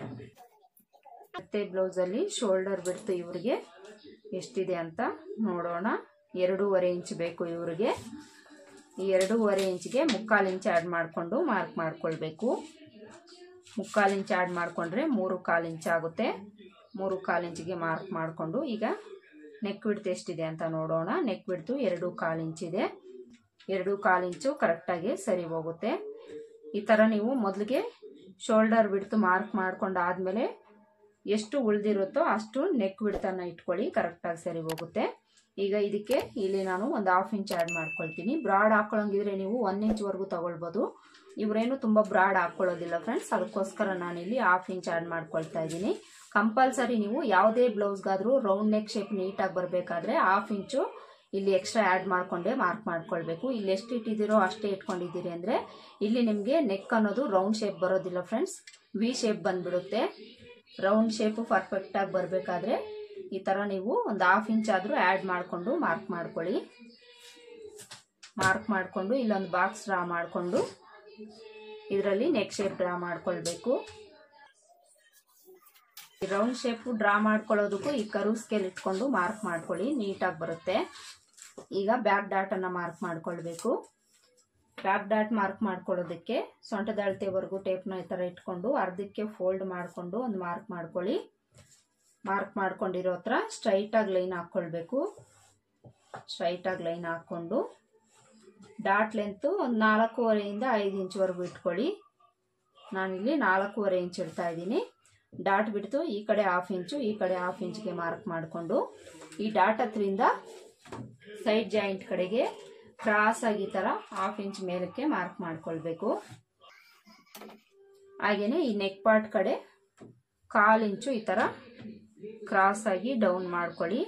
ಮತ್ತೆ ಬ್ಲೌಸಲ್ಲಿ ಶೋಲ್ಡರ್ ಬಿಡ್ತು ಇವ್ರಿಗೆ ಎಷ್ಟಿದೆ ಅಂತ ನೋಡೋಣ ಎರಡೂವರೆ ಇಂಚ್ ಬೇಕು ಇವ್ರಿಗೆ ಈ ಎರಡೂವರೆ ಇಂಚ್ಗೆ ಮುಕ್ಕಾಲು ಇಂಚ್ ಆ್ಯಡ್ ಮಾಡಿಕೊಂಡು ಮಾರ್ಕ್ ಮಾಡ್ಕೊಳ್ಬೇಕು ಮುಕ್ಕಾಲು ಇಂಚ್ ಆ್ಯಡ್ ಮಾಡಿಕೊಂಡ್ರೆ ಮೂರು ಕಾಲು ಇಂಚ್ ಆಗುತ್ತೆ ಮೂರು ಕಾಲು ಇಂಚಿಗೆ ಮಾರ್ಕ್ ಮಾಡಿಕೊಂಡು ಈಗ ನೆಕ್ ಬಿಡ್ತು ಎಷ್ಟಿದೆ ಅಂತ ನೋಡೋಣ ನೆಕ್ ಬಿಡ್ತು ಎರಡು ಕಾಲು ಇಂಚಿದೆ ಎರಡು ಕಾಲು ಇಂಚು ಕರೆಕ್ಟಾಗಿ ಸರಿ ಹೋಗುತ್ತೆ ಈ ಥರ ನೀವು ಮೊದಲಿಗೆ ಶೋಲ್ಡರ್ ಬಿಡ್ತು ಮಾರ್ಕ್ ಮಾಡ್ಕೊಂಡು ಆದಮೇಲೆ ಎಷ್ಟು ಉಳಿದಿರುತ್ತೋ ಅಷ್ಟು ನೆಕ್ ಬಿಡ್ತನ್ನ ಇಟ್ಕೊಳ್ಳಿ ಕರೆಕ್ಟಾಗಿ ಸರಿ ಹೋಗುತ್ತೆ ಈಗ ಇದಕ್ಕೆ ಇಲ್ಲಿ ನಾನು ಒಂದು ಹಾಫ್ ಇಂಚ್ ಆ್ಯಡ್ ಮಾಡ್ಕೊಳ್ತೀನಿ ಬ್ರಾಡ್ ಹಾಕೊಳ್ಳೋಂಗಿದ್ರೆ ನೀವು ಒನ್ ಇಂಚ್ವರೆಗೂ ತಗೊಳ್ಬೋದು ಇವರೇನು ತುಂಬ ಬ್ರಾಡ್ ಹಾಕ್ಕೊಳ್ಳೋದಿಲ್ಲ ಫ್ರೆಂಡ್ಸ್ ಅದಕ್ಕೋಸ್ಕರ ನಾನಿಲ್ಲಿ ಹಾಫ್ ಇಂಚ್ ಆ್ಯಡ್ ಮಾಡ್ಕೊಳ್ತಾ ಇದ್ದೀನಿ ಕಂಪಲ್ಸರಿ ನೀವು ಯಾವುದೇ ಬ್ಲೌಸ್ಗಾದರೂ ರೌಂಡ್ ನೆಕ್ ಶೇಪ್ ನೀಟಾಗಿ ಬರಬೇಕಾದ್ರೆ ಹಾಫ್ ಇಂಚು ಇಲ್ಲಿ ಎಕ್ಸ್ಟ್ರಾ ಆ್ಯಡ್ ಮಾಡಿಕೊಂಡೇ ಮಾರ್ಕ್ ಮಾಡ್ಕೊಳ್ಬೇಕು ಇಲ್ಲಿ ಎಷ್ಟು ಇಟ್ಟಿದ್ದೀರೋ ಅಷ್ಟೇ ಇಟ್ಕೊಂಡಿದ್ದೀರಿ ಅಂದರೆ ಇಲ್ಲಿ ನಿಮಗೆ ನೆಕ್ ಅನ್ನೋದು ರೌಂಡ್ ಶೇಪ್ ಬರೋದಿಲ್ಲ ಫ್ರೆಂಡ್ಸ್ ವಿ ಶೇಪ್ ಬಂದ್ಬಿಡುತ್ತೆ ರೌಂಡ್ ಶೇಪು ಪರ್ಫೆಕ್ಟಾಗಿ ಬರಬೇಕಾದ್ರೆ ಈ ಥರ ನೀವು ಒಂದು ಹಾಫ್ ಇಂಚ್ ಆದರೂ ಆ್ಯಡ್ ಮಾಡಿಕೊಂಡು ಮಾರ್ಕ್ ಮಾಡ್ಕೊಳ್ಳಿ ಮಾರ್ಕ್ ಮಾಡಿಕೊಂಡು ಇಲ್ಲೊಂದು ಬಾಕ್ಸ್ ಡ್ರಾ ಮಾಡಿಕೊಂಡು ಇದರಲ್ಲಿ ನೆಕ್ ಶೇಪ್ ಡ್ರಾ ಮಾಡ್ಕೊಳ್ಬೇಕು ರೌಂಡ್ ಶೇಪು ಡ್ರಾ ಮಾಡ್ಕೊಳ್ಳೋದಕ್ಕೂ ಈ ಕರು ಸ್ಕೇಲ್ ಇಟ್ಕೊಂಡು ಮಾರ್ಕ್ ಮಾಡ್ಕೊಳ್ಳಿ ನೀಟಾಗಿ ಬರುತ್ತೆ ಈಗ ಬ್ಯಾಕ್ ಡಾಟನ್ನು ಮಾರ್ಕ್ ಮಾಡ್ಕೊಳ್ಬೇಕು ಬ್ಯಾಕ್ ಡಾಟ್ ಮಾರ್ಕ್ ಮಾಡ್ಕೊಳ್ಳೋದಕ್ಕೆ ಸೊಂಟದ ಅಳತೆವರೆಗೂ ಟೇಪ್ನ ಈ ಥರ ಇಟ್ಕೊಂಡು ಅರ್ಧಕ್ಕೆ ಫೋಲ್ಡ್ ಮಾಡಿಕೊಂಡು ಒಂದು ಮಾರ್ಕ್ ಮಾಡ್ಕೊಳ್ಳಿ ಮಾರ್ಕ್ ಮಾಡ್ಕೊಂಡಿರೋ ಹತ್ರ ಸ್ಟ್ರೈಟಾಗಿ ಲೈನ್ ಹಾಕ್ಕೊಳ್ಬೇಕು ಸ್ಟ್ರೈಟಾಗಿ ಲೈನ್ ಹಾಕ್ಕೊಂಡು ಡಾಟ್ ಲೆಂತು ಒಂದು ನಾಲ್ಕೂವರೆಯಿಂದ ಐದು ಇಂಚ್ವರೆಗೂ ಇಟ್ಕೊಳ್ಳಿ ನಾನಿಲ್ಲಿ ನಾಲ್ಕೂವರೆ ಇಂಚ್ ಇಡ್ತಾ ಇದ್ದೀನಿ ಡಾಟ್ ಬಿಡ್ತು ಈ ಕಡೆ ಹಾಫ್ ಇಂಚು ಈ ಕಡೆ ಹಾಫ್ ಇಂಚ್ಗೆ ಮಾರ್ಕ್ ಮಾಡಿಕೊಂಡು ಈ ಡಾಟ್ ಹತ್ರಿಂದ ಸೈಡ್ ಜಾಯಿಂಟ್ ಕಡೆಗೆ ಕ್ರಾಸ್ ಆಗಿ ಈ ಥರ ಹಾಫ್ ಇಂಚ್ ಮೇಲಕ್ಕೆ ಮಾರ್ಕ್ ಮಾಡ್ಕೊಳ್ಬೇಕು ಹಾಗೆಯೇ ಈ ನೆಕ್ ಪಾರ್ಟ್ ಕಡೆ ಕಾಲು ಇಂಚು ಈ ಥರ ಕ್ರಾಸ್ ಆಗಿ ಡೌನ್ ಮಾಡ್ಕೊಳ್ಳಿ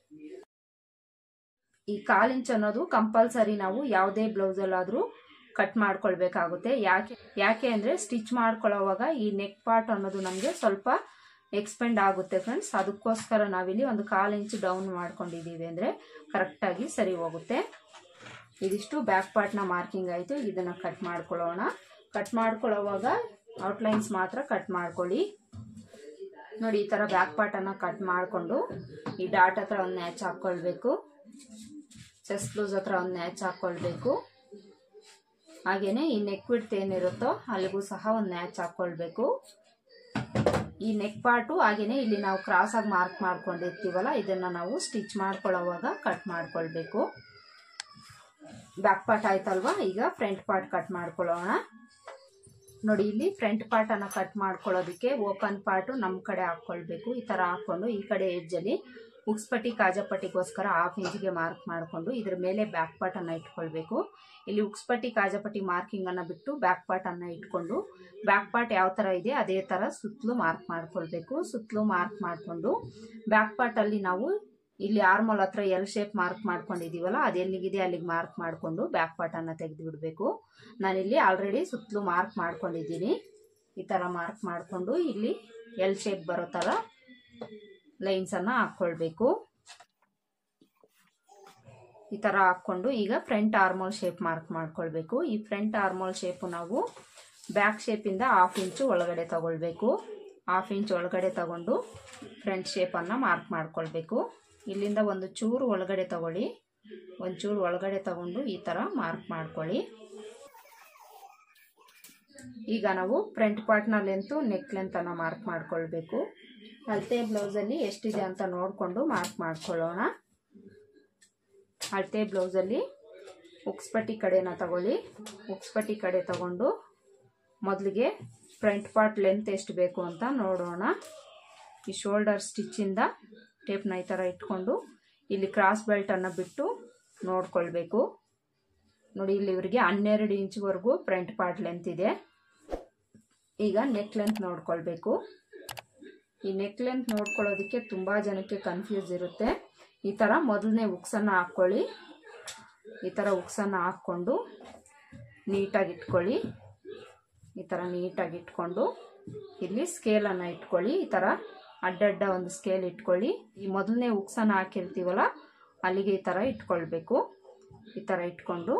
ಈ ಕಾಲು ಇಂಚ್ ಅನ್ನೋದು ಕಂಪಲ್ಸರಿ ನಾವು ಯಾವುದೇ ಬ್ಲೌಸಲ್ಲಾದರೂ ಕಟ್ ಮಾಡ್ಕೊಳ್ಬೇಕಾಗುತ್ತೆ ಯಾಕೆ ಯಾಕೆ ಅಂದರೆ ಸ್ಟಿಚ್ ಮಾಡ್ಕೊಳ್ಳೋವಾಗ ಈ ನೆಕ್ ಪಾರ್ಟ್ ಅನ್ನೋದು ನಮಗೆ ಸ್ವಲ್ಪ ಎಕ್ಸ್ಪೆಂಡ್ ಆಗುತ್ತೆ ಫ್ರೆಂಡ್ಸ್ ಅದಕ್ಕೋಸ್ಕರ ನಾವಿಲ್ಲಿ ಒಂದು ಕಾಲು ಇಂಚ್ ಡೌನ್ ಮಾಡ್ಕೊಂಡಿದ್ದೀವಿ ಅಂದರೆ ಕರೆಕ್ಟಾಗಿ ಸರಿ ಹೋಗುತ್ತೆ ಇದಿಷ್ಟು ಬ್ಯಾಕ್ ಪಾರ್ಟ್ನ ಮಾರ್ಕಿಂಗ್ ಆಯಿತು ಇದನ್ನು ಕಟ್ ಮಾಡ್ಕೊಳ್ಳೋಣ ಕಟ್ ಮಾಡ್ಕೊಳ್ಳೋವಾಗ ಔಟ್ಲೈನ್ಸ್ ಮಾತ್ರ ಕಟ್ ಮಾಡ್ಕೊಳ್ಳಿ ನೋಡಿ ಈ ಥರ ಬ್ಯಾಕ್ ಪಾರ್ಟನ್ನು ಕಟ್ ಮಾಡಿಕೊಂಡು ಈ ಡಾಟ್ ಹತ್ರ ಒಂದು ನ್ಯಾಚ್ ಹಾಕ್ಕೊಳ್ಬೇಕು ಚೆಸ್ಟ್ ಬ್ಲೌಸ್ ಹತ್ರ ಒಂದು ನ್ಯಾಚ್ ಹಾಕ್ಕೊಳ್ಬೇಕು ಹಾಗೆಯೇ ಈ ನೆಕ್ ಬಿಡ್ತ್ ಏನಿರುತ್ತೋ ಅಲ್ಲಿಗೂ ಸಹ ಒಂದು ನ್ಯಾಚ್ ಹಾಕ್ಕೊಳ್ಬೇಕು ಈ ನೆಕ್ ಪಾರ್ಟು ಹಾಗೆಯೇ ಇಲ್ಲಿ ನಾವು ಕ್ರಾಸಾಗಿ ಮಾರ್ಕ್ ಮಾಡ್ಕೊಂಡಿರ್ತೀವಲ್ಲ ಇದನ್ನು ನಾವು ಸ್ಟಿಚ್ ಮಾಡ್ಕೊಳ್ಳೋವಾಗ ಕಟ್ ಮಾಡ್ಕೊಳ್ಬೇಕು ಬ್ಯಾಕ್ ಪಾರ್ಟ್ ಆಯ್ತಲ್ವಾ ಈಗ ಫ್ರಂಟ್ ಪಾರ್ಟ್ ಕಟ್ ಮಾಡ್ಕೊಳ್ಳೋಣ ನೋಡಿ ಇಲ್ಲಿ ಫ್ರಂಟ್ ಪಾರ್ಟನ್ನು ಕಟ್ ಮಾಡ್ಕೊಳ್ಳೋದಕ್ಕೆ ಓಪನ್ ಪಾರ್ಟು ನಮ್ಮ ಕಡೆ ಹಾಕ್ಕೊಳ್ಬೇಕು ಈ ಥರ ಹಾಕ್ಕೊಂಡು ಈ ಕಡೆ ಎಡ್ಜಲ್ಲಿ ಉಕ್ಸ್ಪಟ್ಟಿ ಕಾಜಪಟ್ಟಿಗೋಸ್ಕರ ಹಾಫ್ ಇಂಚಿಗೆ ಮಾರ್ಕ್ ಮಾಡಿಕೊಂಡು ಇದ್ರ ಮೇಲೆ ಬ್ಯಾಕ್ ಪಾರ್ಟನ್ನು ಇಟ್ಕೊಳ್ಬೇಕು ಇಲ್ಲಿ ಉಕ್ಸ್ಪಟ್ಟಿ ಕಾಜಪಟ್ಟಿ ಮಾರ್ಕಿಂಗನ್ನು ಬಿಟ್ಟು ಬ್ಯಾಕ್ ಪಾರ್ಟನ್ನು ಇಟ್ಕೊಂಡು ಬ್ಯಾಕ್ ಪಾರ್ಟ್ ಯಾವ ಥರ ಇದೆ ಅದೇ ಥರ ಸುತ್ತಲೂ ಮಾರ್ಕ್ ಮಾಡ್ಕೊಳ್ಬೇಕು ಸುತ್ತಲೂ ಮಾರ್ಕ್ ಮಾಡಿಕೊಂಡು ಬ್ಯಾಕ್ ಪಾರ್ಟಲ್ಲಿ ನಾವು ಇಲ್ಲಿ ಆರ್ಮೋಲ್ ಹತ್ರ ಎಲ್ ಶೇಪ್ ಮಾರ್ಕ್ ಮಾಡ್ಕೊಂಡಿದ್ದೀವಲ್ಲ ಅದು ಎಲ್ಲಿಗಿದೆ ಅಲ್ಲಿಗೆ ಮಾರ್ಕ್ ಮಾಡಿಕೊಂಡು ಬ್ಯಾಕ್ ಪಾರ್ಟನ್ನು ತೆಗೆದು ಬಿಡಬೇಕು ನಾನಿಲ್ಲಿ ಆಲ್ರೆಡಿ ಸುತ್ತಲೂ ಮಾರ್ಕ್ ಮಾಡ್ಕೊಂಡಿದ್ದೀನಿ ಈ ಥರ ಮಾರ್ಕ್ ಮಾಡಿಕೊಂಡು ಇಲ್ಲಿ ಎಲ್ ಶೇಪ್ ಬರೋ ಥರ ಲೈನ್ಸನ್ನು ಹಾಕ್ಕೊಳ್ಬೇಕು ಈ ಥರ ಹಾಕ್ಕೊಂಡು ಈಗ ಫ್ರಂಟ್ ಆರ್ಮೋಲ್ ಶೇಪ್ ಮಾರ್ಕ್ ಮಾಡ್ಕೊಳ್ಬೇಕು ಈ ಫ್ರಂಟ್ ಆರ್ಮೋಲ್ ಶೇಪು ನಾವು ಬ್ಯಾಕ್ ಶೇಪಿಂದ ಹಾಫ್ ಇಂಚು ಒಳಗಡೆ ತಗೊಳ್ಬೇಕು ಹಾಫ್ ಇಂಚ್ ಒಳಗಡೆ ತಗೊಂಡು ಫ್ರಂಟ್ ಶೇಪನ್ನು ಮಾರ್ಕ್ ಮಾಡ್ಕೊಳ್ಬೇಕು ಇಲ್ಲಿಂದ ಒಂದು ಚೂರು ಒಳಗಡೆ ತಗೊಳ್ಳಿ ಒಂದು ಚೂರು ಒಳಗಡೆ ತಗೊಂಡು ಈ ಥರ ಮಾರ್ಕ್ ಮಾಡ್ಕೊಳ್ಳಿ ಈಗ ನಾವು ಫ್ರಂಟ್ ಪಾರ್ಟ್ನ ಲೆಂತು ನೆಕ್ ಲೆಂತನ್ನು ಮಾರ್ಕ್ ಮಾಡ್ಕೊಳ್ಬೇಕು ಅಳತೆ ಬ್ಲೌಸಲ್ಲಿ ಎಷ್ಟಿದೆ ಅಂತ ನೋಡಿಕೊಂಡು ಮಾರ್ಕ್ ಮಾಡ್ಕೊಳ್ಳೋಣ ಅಳತೆ ಬ್ಲೌಸಲ್ಲಿ ಉಕ್ಸ್ಪಟ್ಟಿ ಕಡೆನ ತಗೊಳ್ಳಿ ಉಕ್ಸ್ಪಟ್ಟಿ ಕಡೆ ತಗೊಂಡು ಮೊದಲಿಗೆ ಫ್ರಂಟ್ ಪಾರ್ಟ್ ಲೆಂತ್ ಎಷ್ಟು ಬೇಕು ಅಂತ ನೋಡೋಣ ಈ ಶೋಲ್ಡರ್ ಸ್ಟಿಚ್ಚಿಂದ ಟೇಪ್ನ ಈ ಥರ ಇಟ್ಕೊಂಡು ಇಲ್ಲಿ ಕ್ರಾಸ್ ಬೆಲ್ಟನ್ನು ಬಿಟ್ಟು ನೋಡ್ಕೊಳ್ಬೇಕು ನೋಡಿ ಇಲ್ಲಿ ಇವರಿಗೆ ಹನ್ನೆರಡು ಇಂಚ್ವರೆಗೂ ಫ್ರಂಟ್ ಪಾರ್ಟ್ ಲೆಂತ್ ಇದೆ ಈಗ ನೆಕ್ ಲೆಂತ್ ನೋಡ್ಕೊಳ್ಬೇಕು ಈ ನೆಕ್ ಲೆಂತ್ ನೋಡ್ಕೊಳ್ಳೋದಕ್ಕೆ ತುಂಬ ಜನಕ್ಕೆ ಕನ್ಫ್ಯೂಸ್ ಇರುತ್ತೆ ಈ ಥರ ಮೊದಲನೇ ಉಕ್ಸನ್ನು ಹಾಕ್ಕೊಳ್ಳಿ ಈ ಥರ ಉಕ್ಸನ್ನು ಹಾಕ್ಕೊಂಡು ನೀಟಾಗಿ ಇಟ್ಕೊಳ್ಳಿ ಈ ಥರ ನೀಟಾಗಿ ಇಟ್ಕೊಂಡು ಇಲ್ಲಿ ಸ್ಕೇಲನ್ನು ಇಟ್ಕೊಳ್ಳಿ ಈ ಥರ ಅಡ್ಡಡ್ಡ ಒಂದು ಸ್ಕೇಲ್ ಇಟ್ಕೊಳ್ಳಿ ಈ ಮೊದಲನೇ ಉಕ್ಸನ್ನು ಹಾಕಿರ್ತೀವಲ್ಲ ಅಲ್ಲಿಗೆ ಈ ಥರ ಇಟ್ಕೊಳ್ಬೇಕು ಈ ಥರ ಇಟ್ಕೊಂಡು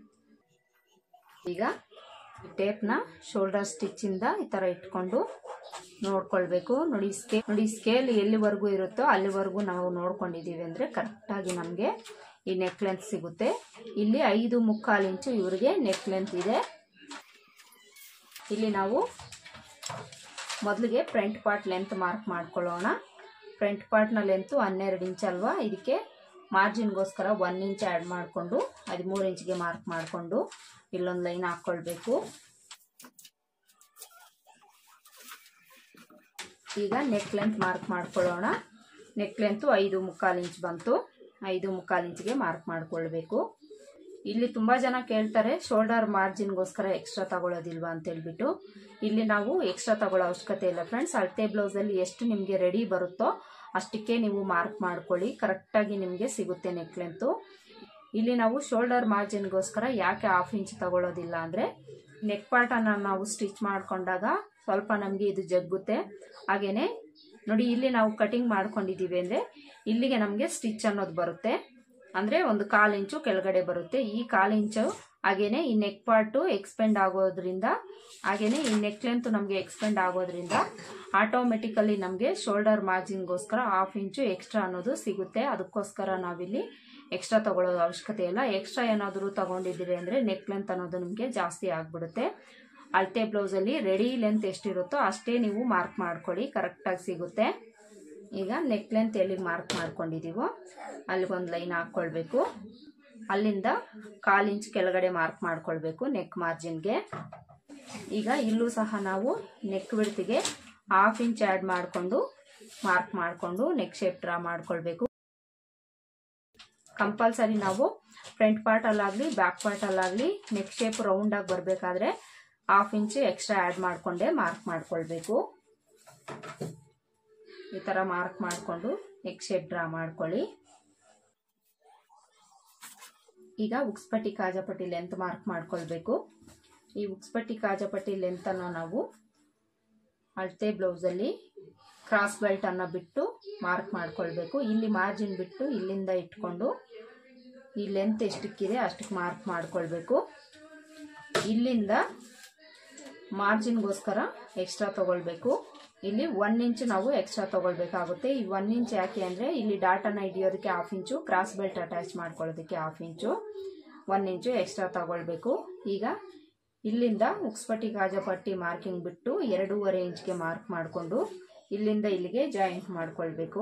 ಈಗ ಟೇಪ್ನ ಶೋಲ್ಡರ್ ಸ್ಟಿಚ್ಚಿಂದ ಈ ಥರ ಇಟ್ಕೊಂಡು ನೋಡ್ಕೊಳ್ಬೇಕು ನೋಡಿ ಸ್ಕೇಲ್ ನೋಡಿ ಸ್ಕೇಲ್ ಎಲ್ಲಿವರೆಗೂ ಇರುತ್ತೋ ಅಲ್ಲಿವರೆಗೂ ನಾವು ನೋಡ್ಕೊಂಡಿದ್ದೀವಿ ಅಂದರೆ ಕರೆಕ್ಟಾಗಿ ನಮಗೆ ಈ ನೆಕ್ ಲೆಂತ್ ಸಿಗುತ್ತೆ ಇಲ್ಲಿ ಐದು ಮುಕ್ಕಾಲು ಇಂಚು ಇವರಿಗೆ ನೆಕ್ ಲೆಂತ್ ಇದೆ ಇಲ್ಲಿ ನಾವು ಮೊದಲಿಗೆ ಫ್ರಂಟ್ ಪಾರ್ಟ್ ಲೆಂತ್ ಮಾರ್ಕ್ ಮಾಡ್ಕೊಳ್ಳೋಣ ಫ್ರಂಟ್ ಪಾರ್ಟ್ನ ಲೆಂತು ಹನ್ನೆರಡು ಇಂಚ್ ಅಲ್ವಾ ಇದಕ್ಕೆ ಮಾರ್ಜಿನ್ಗೋಸ್ಕರ ಒನ್ ಇಂಚ್ ಆ್ಯಡ್ ಮಾಡಿಕೊಂಡು ಹದಿಮೂರು ಇಂಚ್ಗೆ ಮಾರ್ಕ್ ಮಾಡಿಕೊಂಡು ಇಲ್ಲೊಂದು ಲೈನ್ ಹಾಕ್ಕೊಳ್ಬೇಕು ಈಗ ನೆಕ್ ಲೆಂತ್ ಮಾರ್ಕ್ ಮಾಡ್ಕೊಳ್ಳೋಣ ನೆಕ್ ಲೆಂತು ಐದು ಮುಕ್ಕಾಲು ಇಂಚ್ ಬಂತು ಐದು ಮುಕ್ಕಾಲು ಇಂಚ್ಗೆ ಮಾರ್ಕ್ ಮಾಡ್ಕೊಳ್ಬೇಕು ಇಲ್ಲಿ ತುಂಬ ಜನ ಕೇಳ್ತಾರೆ ಶೋಲ್ಡರ್ ಮಾರ್ಜಿನ್ಗೋಸ್ಕರ ಎಕ್ಸ್ಟ್ರಾ ತಗೊಳ್ಳೋದಿಲ್ವಾ ಅಂತ ಹೇಳ್ಬಿಟ್ಟು ಇಲ್ಲಿ ನಾವು ಎಕ್ಸ್ಟ್ರಾ ತಗೊಳ್ಳೋ ಅವಶ್ಯಕತೆ ಇಲ್ಲ ಫ್ರೆಂಡ್ಸ್ ಅಳತೆ ಬ್ಲೌಸಲ್ಲಿ ಎಷ್ಟು ನಿಮಗೆ ರೆಡಿ ಬರುತ್ತೋ ಅಷ್ಟಕ್ಕೆ ನೀವು ಮಾರ್ಕ್ ಮಾಡ್ಕೊಳ್ಳಿ ಕರೆಕ್ಟಾಗಿ ನಿಮಗೆ ಸಿಗುತ್ತೆ ನೆಕ್ ಲೆಂತು ಇಲ್ಲಿ ನಾವು ಶೋಲ್ಡರ್ ಮಾರ್ಜಿನ್ಗೋಸ್ಕರ ಯಾಕೆ ಹಾಫ್ ಇಂಚ್ ತಗೊಳ್ಳೋದಿಲ್ಲ ಅಂದರೆ ನೆಕ್ ಪಾರ್ಟನ್ನು ನಾವು ಸ್ಟಿಚ್ ಮಾಡ್ಕೊಂಡಾಗ ಸ್ವಲ್ಪ ನಮಗೆ ಇದು ಜಗ್ಗುತ್ತೆ ಹಾಗೆಯೇ ನೋಡಿ ಇಲ್ಲಿ ನಾವು ಕಟಿಂಗ್ ಮಾಡ್ಕೊಂಡಿದ್ದೀವಿ ಅಂದರೆ ಇಲ್ಲಿಗೆ ನಮಗೆ ಸ್ಟಿಚ್ ಅನ್ನೋದು ಬರುತ್ತೆ ಅಂದರೆ ಒಂದು ಕಾಲು ಇಂಚು ಕೆಳಗಡೆ ಬರುತ್ತೆ ಈ ಕಾಲು ಇಂಚು ಹಾಗೇನೆ ಈ ನೆಕ್ ಪಾರ್ಟು ಎಕ್ಸ್ಪೆಂಡ್ ಆಗೋದ್ರಿಂದ ಹಾಗೇನೆ ಈ ನೆಕ್ ಲೆಂತ್ ನಮಗೆ ಎಕ್ಸ್ಪೆಂಡ್ ಆಗೋದ್ರಿಂದ ಆಟೋಮೆಟಿಕಲಿ ನಮಗೆ ಶೋಲ್ಡರ್ ಮಾರ್ಜಿನ್ಗೋಸ್ಕರ ಹಾಫ್ ಇಂಚು ಎಕ್ಸ್ಟ್ರಾ ಅನ್ನೋದು ಸಿಗುತ್ತೆ ಅದಕ್ಕೋಸ್ಕರ ನಾವಿಲ್ಲಿ ಎಕ್ಸ್ಟ್ರಾ ತಗೊಳ್ಳೋ ಅವಶ್ಯಕತೆ ಇಲ್ಲ ಎಕ್ಸ್ಟ್ರಾ ಏನಾದರೂ ತಗೊಂಡಿದ್ದೀರಿ ಅಂದರೆ ನೆಕ್ ಲೆಂತ್ ಅನ್ನೋದು ನಿಮಗೆ ಜಾಸ್ತಿ ಆಗಿಬಿಡುತ್ತೆ ಅಳತೆ ಬ್ಲೌಸಲ್ಲಿ ರೆಡಿ ಲೆಂತ್ ಎಷ್ಟಿರುತ್ತೋ ಅಷ್ಟೇ ನೀವು ಮಾರ್ಕ್ ಮಾಡ್ಕೊಳ್ಳಿ ಕರೆಕ್ಟಾಗಿ ಸಿಗುತ್ತೆ ಈಗ ನೆಕ್ ಲೆಂತ್ ಎಲ್ಲಿಗೆ ಮಾರ್ಕ್ ಮಾಡ್ಕೊಂಡಿದ್ದೀವೋ ಅಲ್ಲಿಗೊಂದು ಲೈನ್ ಹಾಕ್ಕೊಳ್ಬೇಕು ಅಲ್ಲಿಂದ ಕಾಲು ಇಂಚ್ ಕೆಳಗಡೆ ಮಾರ್ಕ್ ಮಾಡ್ಕೊಳ್ಬೇಕು ನೆಕ್ ಮಾರ್ಜಿನ್ಗೆ ಈಗ ಇಲ್ಲೂ ಸಹ ನಾವು ನೆಕ್ ಬಿಡ್ತಿಗೆ ಹಾಫ್ ಇಂಚ್ ಆ್ಯಡ್ ಮಾಡಿಕೊಂಡು ಮಾರ್ಕ್ ಮಾಡಿಕೊಂಡು ನೆಕ್ ಶೇಪ್ ಡ್ರಾ ಮಾಡ್ಕೊಳ್ಬೇಕು ಕಂಪಲ್ಸರಿ ನಾವು ಫ್ರಂಟ್ ಪಾರ್ಟಲ್ಲಾಗಲಿ ಬ್ಯಾಕ್ ಪಾರ್ಟಲ್ಲಾಗಲಿ ನೆಕ್ ಶೇಪ್ ರೌಂಡಾಗಿ ಬರಬೇಕಾದ್ರೆ ಹಾಫ್ ಇಂಚು ಎಕ್ಸ್ಟ್ರಾ ಆ್ಯಡ್ ಮಾಡಿಕೊಂಡೇ ಮಾರ್ಕ್ ಮಾಡ್ಕೊಳ್ಬೇಕು ಈ ಥರ ಮಾರ್ಕ್ ಮಾಡಿಕೊಂಡು ನೆಕ್ ಶೇಪ್ ಡ್ರಾ ಮಾಡ್ಕೊಳ್ಳಿ ಈಗ ಉಕ್ಸ್ಪಟ್ಟಿ ಕಾಜಾಪಟ್ಟಿ ಲೆಂತ್ ಮಾರ್ಕ್ ಮಾಡ್ಕೊಳ್ಬೇಕು ಈ ಉಕ್ಸ್ಪಟ್ಟಿ ಕಾಜಾಪಟ್ಟಿ ಲೆಂತನ್ನು ನಾವು ಅಳತೆ ಬ್ಲೌಸಲ್ಲಿ ಕ್ರಾಸ್ ಬೆಲ್ಟನ್ನು ಬಿಟ್ಟು ಮಾರ್ಕ್ ಮಾಡ್ಕೊಳ್ಬೇಕು ಇಲ್ಲಿ ಮಾರ್ಜಿನ್ ಬಿಟ್ಟು ಇಲ್ಲಿಂದ ಇಟ್ಕೊಂಡು ಈ ಲೆಂತ್ ಎಷ್ಟಕ್ಕಿದೆ ಅಷ್ಟಕ್ಕೆ ಮಾರ್ಕ್ ಮಾಡ್ಕೊಳ್ಬೇಕು ಇಲ್ಲಿಂದ ಮಾರ್ಜಿನ್ಗೋಸ್ಕರ ಎಕ್ಸ್ಟ್ರಾ ತಗೊಳ್ಬೇಕು ಇಲ್ಲಿ ಒನ್ ಇಂಚ್ ನಾವು ಎಕ್ಸ್ಟ್ರಾ ತಗೊಳ್ಬೇಕಾಗುತ್ತೆ ಈ ಒನ್ ಇಂಚ್ ಯಾಕೆ ಅಂದರೆ ಇಲ್ಲಿ ಡಾಟನ ಹಿಡಿಯೋದಕ್ಕೆ half inch cross belt attach ಮಾಡ್ಕೊಳ್ಳೋದಕ್ಕೆ half inch one inch extra ತಗೊಳ್ಬೇಕು ಈಗ ಇಲ್ಲಿಂದ ಉಕ್ಸ್ಪಟ್ಟಿ ಕಾಜಪಟ್ಟಿ ಮಾರ್ಕಿಂಗ್ ಬಿಟ್ಟು ಎರಡೂವರೆ ಇಂಚ್ಗೆ ಮಾರ್ಕ್ ಮಾಡಿಕೊಂಡು ಇಲ್ಲಿಂದ ಇಲ್ಲಿಗೆ ಜಾಯಿಂಟ್ ಮಾಡ್ಕೊಳ್ಬೇಕು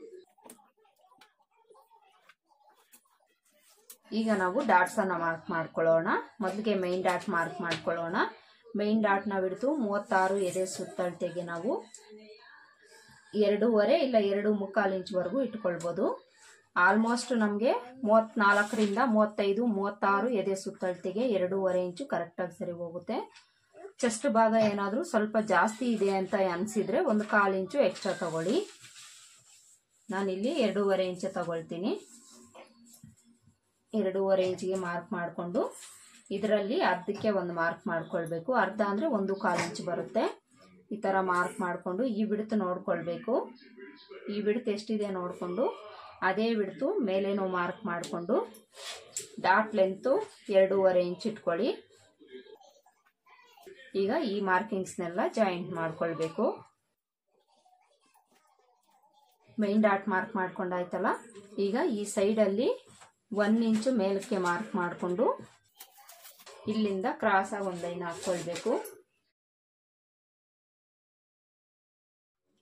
ಈಗ ನಾವು ಡಾಟ್ಸನ್ನು ಮಾರ್ಕ್ ಮಾಡ್ಕೊಳ್ಳೋಣ ಮೊದಲಿಗೆ ಮೈನ್ ಡಾಟ್ ಮಾರ್ಕ್ ಮಾಡ್ಕೊಳ್ಳೋಣ ಮೈನ್ ಡಾಟ್ನ ಬಿಡ್ತು ಮೂವತ್ತಾರು ಎದೆ ಸುತ್ತಳತೆಗೆ ನಾವು ಎರಡೂವರೆ ಇಲ್ಲ ಎರಡು ಮುಕ್ಕಾಲು ಇಂಚ್ವರೆಗೂ ಇಟ್ಕೊಳ್ಬೋದು ಆಲ್ಮೋಸ್ಟ್ ನಮಗೆ ಮೂವತ್ತ್ನಾಲ್ಕರಿಂದ ಮೂವತ್ತೈದು ಮೂವತ್ತಾರು ಎದೆ ಸುತ್ತಳತೆಗೆ ಎರಡೂವರೆ ಇಂಚು ಕರೆಕ್ಟಾಗಿ ಸರಿ ಹೋಗುತ್ತೆ ಚೆಸ್ಟ್ ಭಾಗ ಏನಾದರೂ ಸ್ವಲ್ಪ ಜಾಸ್ತಿ ಇದೆ ಅಂತ ಅನಿಸಿದರೆ ಒಂದು ಕಾಲು ಇಂಚು ಎಕ್ಸ್ಟ್ರಾ ತಗೊಳ್ಳಿ ನಾನಿಲ್ಲಿ ಎರಡೂವರೆ ಇಂಚು ತಗೊಳ್ತೀನಿ ಎರಡೂವರೆ ಇಂಚಿಗೆ ಮಾರ್ಕ್ ಮಾಡಿಕೊಂಡು ಇದರಲ್ಲಿ ಅರ್ಧಕ್ಕೆ ಒಂದು ಮಾರ್ಕ್ ಮಾಡ್ಕೊಳ್ಬೇಕು ಅರ್ಧ ಅಂದರೆ ಒಂದು ಕಾಲು ಇಂಚು ಬರುತ್ತೆ ಈ ಥರ ಮಾರ್ಕ್ ಮಾಡಿಕೊಂಡು ಈ ಬಿಡ್ತು ನೋಡ್ಕೊಳ್ಬೇಕು ಈ ಬಿಡ್ತು ಎಷ್ಟಿದೆ ನೋಡಿಕೊಂಡು ಅದೇ ಬಿಡ್ತು ಮೇಲೇನೂ ಮಾರ್ಕ್ ಮಾಡಿಕೊಂಡು ಡಾಟ್ ಲೆಂತು ಎರಡೂವರೆ ಇಂಚ್ ಇಟ್ಕೊಳ್ಳಿ ಈಗ ಈ ಮಾರ್ಕಿಂಗ್ಸ್ನೆಲ್ಲ ಜಾಯಿಂಟ್ ಮಾಡ್ಕೊಳ್ಬೇಕು ಮೈನ್ ಡಾಟ್ ಮಾರ್ಕ್ ಮಾಡ್ಕೊಂಡಾಯ್ತಲ್ಲ ಈಗ ಈ ಸೈಡಲ್ಲಿ ಒನ್ ಇಂಚು ಮೇಲಕ್ಕೆ ಮಾರ್ಕ್ ಮಾಡಿಕೊಂಡು ಇಲ್ಲಿಂದ ಕ್ರಾಸಾಗಿ ಒಂದು ಲೈನ್ ಹಾಕ್ಕೊಳ್ಬೇಕು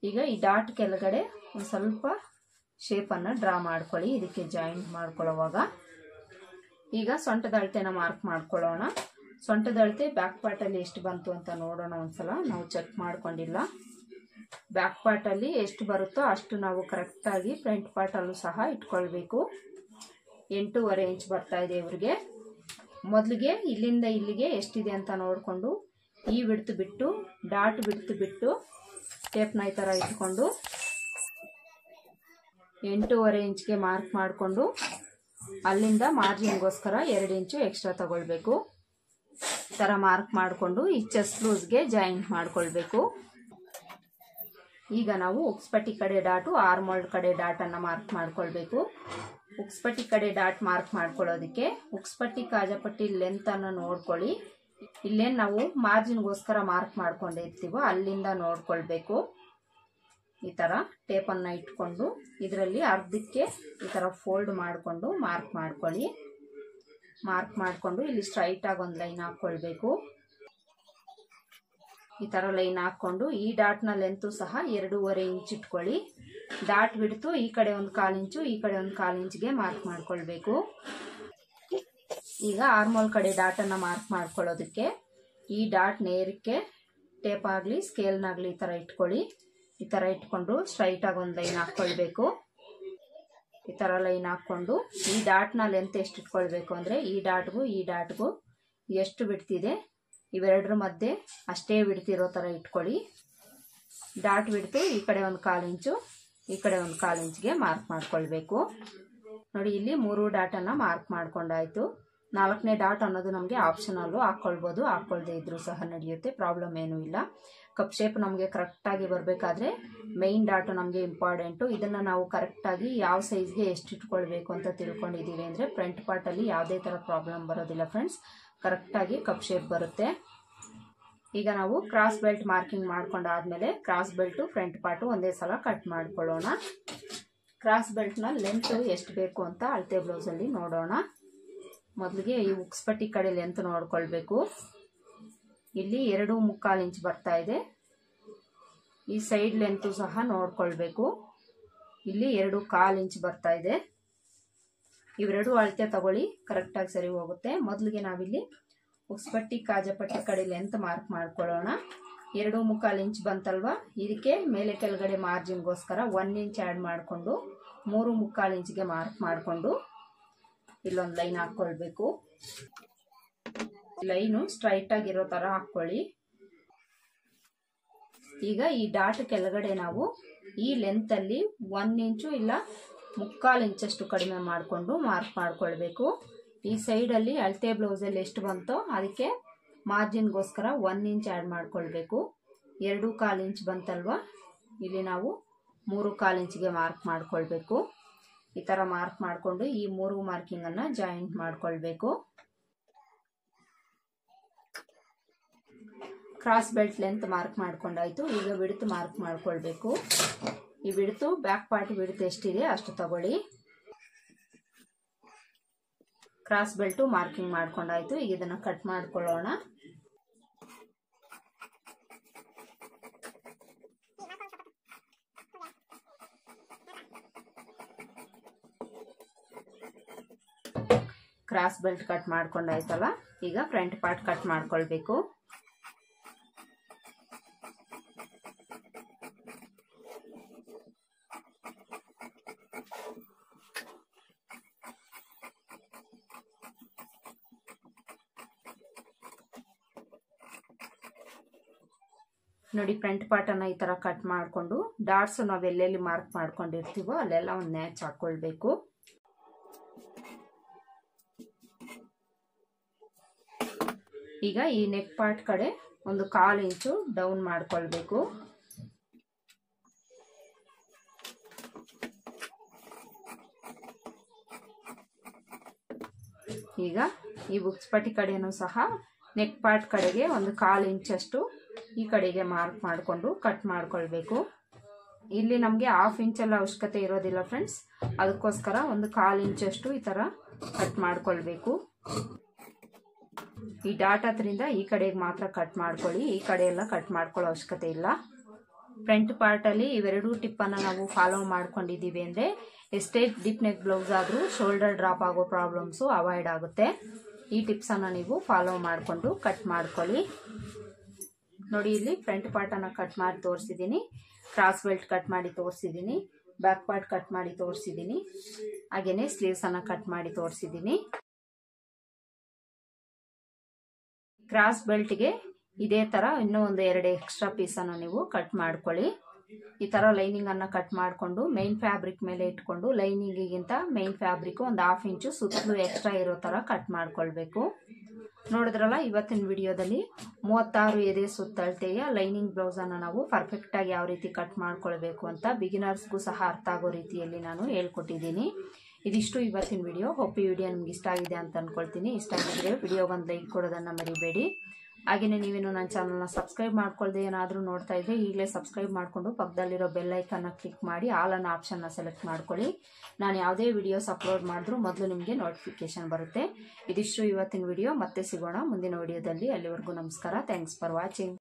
ಈಗ ಈ ಡಾಟ್ ಕೆಳಗಡೆ ಒಂದು ಸ್ವಲ್ಪ ಶೇಪನ್ನು ಡ್ರಾ ಮಾಡ್ಕೊಳ್ಳಿ ಇದಕ್ಕೆ ಜಾಯಿಂಟ್ ಮಾಡ್ಕೊಳ್ಳೋವಾಗ ಈಗ ಸೊಂಟದ ಅಳತೆನ ಮಾರ್ಕ್ ಮಾಡ್ಕೊಳ್ಳೋಣ ಸೊಂಟದ ಅಳತೆ ಬ್ಯಾಕ್ ಪಾರ್ಟಲ್ಲಿ ಎಷ್ಟು ಬಂತು ಅಂತ ನೋಡೋಣ ಒಂದ್ಸಲ ನಾವು ಚೆಕ್ ಮಾಡ್ಕೊಂಡಿಲ್ಲ ಬ್ಯಾಕ್ ಪಾರ್ಟಲ್ಲಿ ಎಷ್ಟು ಬರುತ್ತೋ ಅಷ್ಟು ನಾವು ಕರೆಕ್ಟಾಗಿ ಫ್ರಂಟ್ ಪಾರ್ಟಲ್ಲೂ ಸಹ ಇಟ್ಕೊಳ್ಬೇಕು ಎಂಟೂವರೆ ಇಂಚ್ ಬರ್ತಾ ಇದೆ ಇವ್ರಿಗೆ ಮೊದಲಿಗೆ ಇಲ್ಲಿಂದ ಇಲ್ಲಿಗೆ ಎಷ್ಟಿದೆ ಅಂತ ನೋಡಿಕೊಂಡು ಈ ಬಿಡ್ತು ಬಿಟ್ಟು ಡಾಟ್ ಬಿಡ್ತು ಬಿಟ್ಟು ಟೇಪ್ನ ಈ ಥರ ಇಟ್ಕೊಂಡು ಎಂಟೂವರೆ ಇಂಚ್ಗೆ ಮಾರ್ಕ್ ಮಾಡಿಕೊಂಡು ಅಲ್ಲಿಂದ ಮಾರ್ಜಿನ್ಗೋಸ್ಕರ ಎರಡು ಇಂಚು ಎಕ್ಸ್ಟ್ರಾ ತಗೊಳ್ಬೇಕು ಈ ಥರ ಮಾರ್ಕ್ ಮಾಡಿಕೊಂಡು ಈ ಚೆಸ್ಟ್ ಲೂಸ್ಗೆ ಜಾಯಿಂಟ್ ಮಾಡ್ಕೊಳ್ಬೇಕು ಈಗ ನಾವು ಉಕ್ಸ್ಪಟ್ಟಿ ಕಡೆ ಡಾಟು ಆರ್ಮೋಲ್ಡ್ ಕಡೆ ಡಾಟನ್ನು ಮಾರ್ಕ್ ಮಾಡ್ಕೊಳ್ಬೇಕು ಉಕ್ಸ್ಪಟ್ಟಿ ಕಡೆ ಡಾಟ್ ಮಾರ್ಕ್ ಮಾಡ್ಕೊಳ್ಳೋದಕ್ಕೆ ಉಕ್ಸ್ಪಟ್ಟಿ ಕಾಜಪಟ್ಟಿ ಲೆಂತನ್ನು ನೋಡ್ಕೊಳ್ಳಿ ಇಲ್ಲೇನು ನಾವು ಮಾರ್ಜಿನ್ಗೋಸ್ಕರ ಮಾರ್ಕ್ ಮಾಡ್ಕೊಂಡಿರ್ತೀವೋ ಅಲ್ಲಿಂದ ನೋಡ್ಕೊಳ್ಬೇಕು ಈ ಥರ ಟೇಪನ್ನು ಇಟ್ಕೊಂಡು ಇದರಲ್ಲಿ ಅರ್ಧಕ್ಕೆ ಈ ಥರ ಫೋಲ್ಡ್ ಮಾಡಿಕೊಂಡು ಮಾರ್ಕ್ ಮಾಡ್ಕೊಳ್ಳಿ ಮಾರ್ಕ್ ಮಾಡಿಕೊಂಡು ಇಲ್ಲಿ ಸ್ಟ್ರೈಟಾಗಿ ಒಂದು ಲೈನ್ ಹಾಕ್ಕೊಳ್ಬೇಕು ಈ ಥರ ಲೈನ್ ಹಾಕ್ಕೊಂಡು ಈ ಡಾಟ್ನ ಲೆಂತು ಸಹ ಎರಡೂವರೆ ಇಂಚ್ ಇಟ್ಕೊಳ್ಳಿ ಡಾಟ್ ಬಿಡ್ತು ಈ ಕಡೆ ಒಂದು ಕಾಲು ಇಂಚು ಈ ಕಡೆ ಒಂದು ಕಾಲು ಇಂಚ್ಗೆ ಮಾರ್ಕ್ ಮಾಡ್ಕೊಳ್ಬೇಕು ಈಗ ಆರ್ಮೋಲ್ ಕಡೆ ಡಾಟನ್ನು ಮಾರ್ಕ್ ಮಾಡ್ಕೊಳ್ಳೋದಕ್ಕೆ ಈ ಡಾಟ್ ನೇರಕ್ಕೆ ಟೇಪ್ ಆಗಲಿ ಸ್ಕೇಲ್ನಾಗಲಿ ಈ ಥರ ಇಟ್ಕೊಳ್ಳಿ ಈ ಥರ ಇಟ್ಕೊಂಡು ಸ್ಟ್ರೈಟಾಗಿ ಒಂದು ಲೈನ್ ಹಾಕ್ಕೊಳ್ಬೇಕು ಈ ಥರ ಲೈನ್ ಹಾಕ್ಕೊಂಡು ಈ ಡಾಟ್ನ ಲೆಂತ್ ಎಷ್ಟು ಇಟ್ಕೊಳ್ಬೇಕು ಅಂದರೆ ಈ ಡಾಟ್ಗೂ ಈ ಡಾಟ್ಗೂ ಎಷ್ಟು ಬಿಡ್ತಿದೆ ಇವೆರಡರ ಮಧ್ಯೆ ಅಷ್ಟೇ ಬಿಡ್ತಿರೋ ಥರ ಇಟ್ಕೊಳ್ಳಿ ಡಾಟ್ ಬಿಡ್ತು ಈ ಕಡೆ ಒಂದು ಕಾಲು ಇಂಚು ಈ ಕಡೆ ಒಂದು ಕಾಲು ಇಂಚ್ಗೆ ಮಾರ್ಕ್ ಮಾಡ್ಕೊಳ್ಬೇಕು ನೋಡಿ ಇಲ್ಲಿ ಮೂರು ಡಾಟನ್ನು ಮಾರ್ಕ್ ಮಾಡ್ಕೊಂಡಾಯ್ತು ನಾಲ್ಕನೇ ಡಾಟ್ ಅನ್ನೋದು ನಮಗೆ ಆಪ್ಷನಲ್ಲು ಹಾಕ್ಕೊಳ್ಬೋದು ಹಾಕ್ಕೊಳ್ದೇ ಇದ್ರೂ ಸಹ ನಡೆಯುತ್ತೆ ಪ್ರಾಬ್ಲಮ್ ಏನೂ ಇಲ್ಲ ಕಪ್ ಶೇಪ್ ನಮಗೆ ಕರೆಕ್ಟಾಗಿ ಬರಬೇಕಾದ್ರೆ ಮೈನ್ ಡಾಟು ನಮಗೆ ಇಂಪಾರ್ಟೆಂಟು ಇದನ್ನು ನಾವು ಕರೆಕ್ಟಾಗಿ ಯಾವ ಸೈಜ್ಗೆ ಎಷ್ಟು ಇಟ್ಕೊಳ್ಬೇಕು ಅಂತ ತಿಳ್ಕೊಂಡಿದ್ದೀವಿ ಅಂದರೆ ಫ್ರಂಟ್ ಪಾರ್ಟಲ್ಲಿ ಯಾವುದೇ ಥರ ಪ್ರಾಬ್ಲಮ್ ಬರೋದಿಲ್ಲ ಫ್ರೆಂಡ್ಸ್ ಕರೆಕ್ಟಾಗಿ ಕಪ್ ಶೇಪ್ ಬರುತ್ತೆ ಈಗ ನಾವು ಕ್ರಾಸ್ ಬೆಲ್ಟ್ ಮಾರ್ಕಿಂಗ್ ಮಾಡ್ಕೊಂಡಾದ್ಮೇಲೆ ಕ್ರಾಸ್ ಬೆಲ್ಟು ಫ್ರಂಟ್ ಪಾರ್ಟು ಒಂದೇ ಸಲ ಕಟ್ ಮಾಡ್ಕೊಳ್ಳೋಣ ಕ್ರಾಸ್ ಬೆಲ್ಟ್ನ ಲೆಂತ್ ಎಷ್ಟು ಬೇಕು ಅಂತ ಅಳತೆ ಬ್ಲೌಸಲ್ಲಿ ನೋಡೋಣ ಮೊದಲಿಗೆ ಈ ಉಕ್ಸ್ಪಟ್ಟಿ ಕಡೆ ಲೆಂತ್ ನೋಡ್ಕೊಳ್ಬೇಕು ಇಲ್ಲಿ ಎರಡು ಮುಕ್ಕಾಲು ಇಂಚ್ ಬರ್ತಾ ಇದೆ ಈ ಸೈಡ್ ಲೆಂತು ಸಹ ನೋಡ್ಕೊಳ್ಬೇಕು ಇಲ್ಲಿ ಎರಡು ಕಾಲು ಇಂಚ್ ಬರ್ತಾ ಇದೆ ಇವೆರಡು ಅಳತೆ ತಗೊಳ್ಳಿ ಕರೆಕ್ಟಾಗಿ ಸರಿ ಹೋಗುತ್ತೆ ಮೊದಲಿಗೆ ನಾವಿಲ್ಲಿ ಉಕ್ಸ್ಪಟ್ಟಿ ಕಾಜಪಟ್ಟಿ ಕಡೆ ಲೆಂತ್ ಮಾರ್ಕ್ ಮಾಡ್ಕೊಳ್ಳೋಣ ಎರಡು ಮುಕ್ಕಾಲು ಇಂಚ್ ಬಂತಲ್ವಾ ಇದಕ್ಕೆ ಮೇಲೆ ಕೆಳಗಡೆ ಮಾರ್ಜಿನ್ಗೋಸ್ಕರ ಒನ್ ಇಂಚ್ ಆ್ಯಡ್ ಮಾಡಿಕೊಂಡು ಮೂರು ಮುಕ್ಕಾಲು ಇಂಚ್ಗೆ ಮಾರ್ಕ್ ಮಾಡಿಕೊಂಡು ಇಲ್ಲೊಂದು ಲೈನ್ ಹಾಕ್ಕೊಳ್ಬೇಕು ಲೈನು ಸ್ಟ್ರೈಟ್ ಆಗಿರೋ ಥರ ಹಾಕ್ಕೊಳ್ಳಿ ಈಗ ಈ ಡಾಟ್ ಕೆಳಗಡೆ ನಾವು ಈ ಲೆಂತಲ್ಲಿ ಒನ್ ಇಂಚು ಇಲ್ಲ ಮುಕ್ಕಾಲು ಇಂಚಷ್ಟು ಕಡಿಮೆ ಮಾಡಿಕೊಂಡು ಮಾರ್ಕ್ ಮಾಡ್ಕೊಳ್ಬೇಕು ಈ ಸೈಡಲ್ಲಿ ಅಳತೆ ಬ್ಲೌಸಲ್ಲಿ ಎಷ್ಟು ಬಂತೋ ಅದಕ್ಕೆ ಮಾರ್ಜಿನ್ಗೋಸ್ಕರ ಒನ್ ಇಂಚ್ ಆ್ಯಡ್ ಮಾಡ್ಕೊಳ್ಬೇಕು ಎರಡು ಕಾಲು ಇಂಚ್ ಬಂತಲ್ವಾ ಇಲ್ಲಿ ನಾವು ಮೂರು ಕಾಲು ಇಂಚಿಗೆ ಮಾರ್ಕ್ ಮಾಡ್ಕೊಳ್ಬೇಕು ಈ ಥರ ಮಾರ್ಕ್ ಮಾಡಿಕೊಂಡು ಈ ಮೂರು ಮಾರ್ಕಿಂಗನ್ನು ಜಾಯಿಂಟ್ ಮಾಡ್ಕೊಳ್ಬೇಕು ಕ್ರಾಸ್ ಬೆಲ್ಟ್ ಲೆಂತ್ ಮಾರ್ಕ್ ಮಾಡ್ಕೊಂಡಾಯ್ತು ಈಗ ಬಿಡ್ತು ಮಾರ್ಕ್ ಮಾಡ್ಕೊಳ್ಬೇಕು ಈ ಬಿಡ್ತು ಬ್ಯಾಕ್ ಪಾರ್ಟ್ ಬಿಡ್ತು ಎಷ್ಟಿದೆ ಅಷ್ಟು ತಗೊಳ್ಳಿ ಕ್ರಾಸ್ ಬೆಲ್ಟು ಮಾರ್ಕಿಂಗ್ ಮಾಡ್ಕೊಂಡಾಯ್ತು ಈಗ ಇದನ್ನು ಕಟ್ ಮಾಡ್ಕೊಳ್ಳೋಣ ಕ್ರಾಸ್ ಬೆಲ್ಟ್ ಕಟ್ ಮಾಡ್ಕೊಂಡಾಯ್ತಲ್ಲ ಈಗ ಫ್ರಂಟ್ ಪಾರ್ಟ್ ಕಟ್ ಮಾಡ್ಕೊಳ್ಬೇಕು ನೋಡಿ ಫ್ರಂಟ್ ಪಾರ್ಟನ್ನು ಈ ಥರ ಕಟ್ ಮಾಡಿಕೊಂಡು ಡಾಟ್ಸು ನಾವು ಎಲ್ಲೆಲ್ಲಿ ಮಾರ್ಕ್ ಮಾಡ್ಕೊಂಡಿರ್ತೀವೋ ಅಲ್ಲೆಲ್ಲ ಒಂದು ನ್ಯಾಚ್ ಹಾಕ್ಕೊಳ್ಬೇಕು ಈಗ ಈ ನೆಕ್ ಪಾರ್ಟ್ ಕಡೆ ಒಂದು ಕಾಲು ಇಂಚು ಡೌನ್ ಮಾಡ್ಕೊಳ್ಬೇಕು ಈಗ ಈ ಬುಕ್ಸ್ ಪಟ್ಟಿ ಕಡೆನೂ ಸಹ ನೆಕ್ ಪಾರ್ಟ್ ಕಡೆಗೆ ಒಂದು ಕಾಲು ಇಂಚಷ್ಟು ಈ ಕಡೆಗೆ ಮಾರ್ಕ್ ಮಾಡಿಕೊಂಡು ಕಟ್ ಮಾಡ್ಕೊಳ್ಬೇಕು ಇಲ್ಲಿ ನಮಗೆ ಹಾಫ್ ಇಂಚೆಲ್ಲ ಅವಶ್ಯಕತೆ ಇರೋದಿಲ್ಲ ಫ್ರೆಂಡ್ಸ್ ಅದಕ್ಕೋಸ್ಕರ ಒಂದು ಕಾಲು ಇಂಚಷ್ಟು ಈ ಥರ ಕಟ್ ಮಾಡ್ಕೊಳ್ಬೇಕು ಈ ಡಾಟ್ ಹತ್ರಿಂದ ಈ ಕಡೆಗೆ ಮಾತ್ರ ಕಟ್ ಮಾಡ್ಕೊಳ್ಳಿ ಈ ಕಡೆ ಎಲ್ಲ ಕಟ್ ಮಾಡ್ಕೊಳ್ಳೋ ಅವಶ್ಯಕತೆ ಇಲ್ಲ ಫ್ರಂಟ್ ಪಾರ್ಟಲ್ಲಿ ಇವೆರಡೂ ಟಿಪ್ಪನ್ನು ನಾವು ಫಾಲೋ ಮಾಡ್ಕೊಂಡಿದ್ದೀವಿ ಅಂದರೆ ಎಷ್ಟೇ ಡಿಪ್ ನೆಕ್ ಬ್ಲೌಸ್ ಆದರೂ ಶೋಲ್ಡರ್ ಡ್ರಾಪ್ ಆಗೋ ಪ್ರಾಬ್ಲಮ್ಸು ಅವಾಯ್ಡ್ ಆಗುತ್ತೆ ಈ ಟಿಪ್ಸನ್ನು ನೀವು ಫಾಲೋ ಮಾಡಿಕೊಂಡು ಕಟ್ ಮಾಡ್ಕೊಳ್ಳಿ ನೋಡಿ ಇಲ್ಲಿ ಫ್ರಂಟ್ ಪಾರ್ಟನ್ನು ಕಟ್ ಮಾಡಿ ತೋರಿಸಿದ್ದೀನಿ ಕ್ರಾಸ್ ಬೆಲ್ಟ್ ಕಟ್ ಮಾಡಿ ತೋರಿಸಿದ್ದೀನಿ ಬ್ಯಾಕ್ ಪಾರ್ಟ್ ಕಟ್ ಮಾಡಿ ತೋರಿಸಿದ್ದೀನಿ ಹಾಗೆಯೇ ಸ್ಲೀವ್ಸನ್ನು ಕಟ್ ಮಾಡಿ ತೋರಿಸಿದ್ದೀನಿ ಕ್ರಾಸ್ ಬೆಲ್ಟ್ಗೆ ಇದೇ ಥರ ಇನ್ನೂ ಒಂದು ಎರಡು ಎಕ್ಸ್ಟ್ರಾ ಪೀಸನ್ನು ನೀವು ಕಟ್ ಮಾಡ್ಕೊಳ್ಳಿ ಈ ಥರ ಲೈನಿಂಗನ್ನು ಕಟ್ ಮಾಡಿಕೊಂಡು ಮೈನ್ ಫ್ಯಾಬ್ರಿಕ್ ಮೇಲೆ ಇಟ್ಕೊಂಡು ಲೈನಿಂಗಿಗಿಂತ ಮೈನ್ ಫ್ಯಾಬ್ರಿಕ್ ಒಂದು ಹಾಫ್ ಇಂಚು ಸುತ್ತಲೂ ಎಕ್ಸ್ಟ್ರಾ ಇರೋ ಥರ ಕಟ್ ಮಾಡ್ಕೊಳ್ಬೇಕು ನೋಡಿದ್ರಲ್ಲ ಇವತ್ತಿನ ವಿಡಿಯೋದಲ್ಲಿ ಮೂವತ್ತಾರು ಎದೆ ಸುತ್ತಳತೆಯ ಲೈನಿಂಗ್ ಬ್ಲೌಸನ್ನು ನಾವು ಪರ್ಫೆಕ್ಟಾಗಿ ಯಾವ ರೀತಿ ಕಟ್ ಮಾಡ್ಕೊಳ್ಬೇಕು ಅಂತ ಬಿಗಿನರ್ಸ್ಗೂ ಸಹ ಅರ್ಥ ಆಗೋ ರೀತಿಯಲ್ಲಿ ನಾನು ಹೇಳ್ಕೊಟ್ಟಿದ್ದೀನಿ ಇದಿಷ್ಟು ಇವತ್ತಿನ ವಿಡಿಯೋ ಹೋಪ್ ಈ ವಿಡಿಯೋ ನಿಮ್ಗೆ ಇಷ್ಟ ಆಗಿದೆ ಅಂತ ಅಂದ್ಕೊಳ್ತೀನಿ ಇಷ್ಟ ಆಗಿದ್ರೆ ವಿಡಿಯೋಗೊಂದು ಲೈಕ್ ಕೊಡೋದನ್ನು ಮರಿಬೇಡಿ ಹಾಗೆಯೇ ನೀವೇನು ನನ್ನ ಚಾನಲ್ನ ಸಬ್ಸ್ಕ್ರೈಬ್ ಮಾಡ್ಕೊಳ್ದೆ ಏನಾದರೂ ನೋಡ್ತಾ ಇದ್ರೆ ಈಗಲೇ ಸಬ್ಸ್ಕ್ರೈಬ್ ಮಾಡಿಕೊಂಡು ಪಕ್ಕದಲ್ಲಿರೋ ಬೆಲ್ಲೈಕನ್ನ ಕ್ಲಿಕ್ ಮಾಡಿ ಆಲ್ ಅನ್ನೋ ಆಪ್ಷನ್ನ ಸೆಲೆಕ್ಟ್ ಮಾಡ್ಕೊಳ್ಳಿ ನಾನು ಯಾವುದೇ ವಿಡಿಯೋಸ್ ಅಪ್ಲೋಡ್ ಮಾಡಿದ್ರೂ ಮೊದಲು ನಿಮಗೆ ನೋಟಿಫಿಕೇಶನ್ ಬರುತ್ತೆ ಇದಿಷ್ಟು ಇವತ್ತಿನ ವಿಡಿಯೋ ಮತ್ತೆ ಸಿಗೋಣ ಮುಂದಿನ ವಿಡಿಯೋದಲ್ಲಿ ಅಲ್ಲಿವರೆಗೂ ನಮಸ್ಕಾರ ಥ್ಯಾಂಕ್ಸ್ ಫಾರ್ ವಾಚಿಂಗ್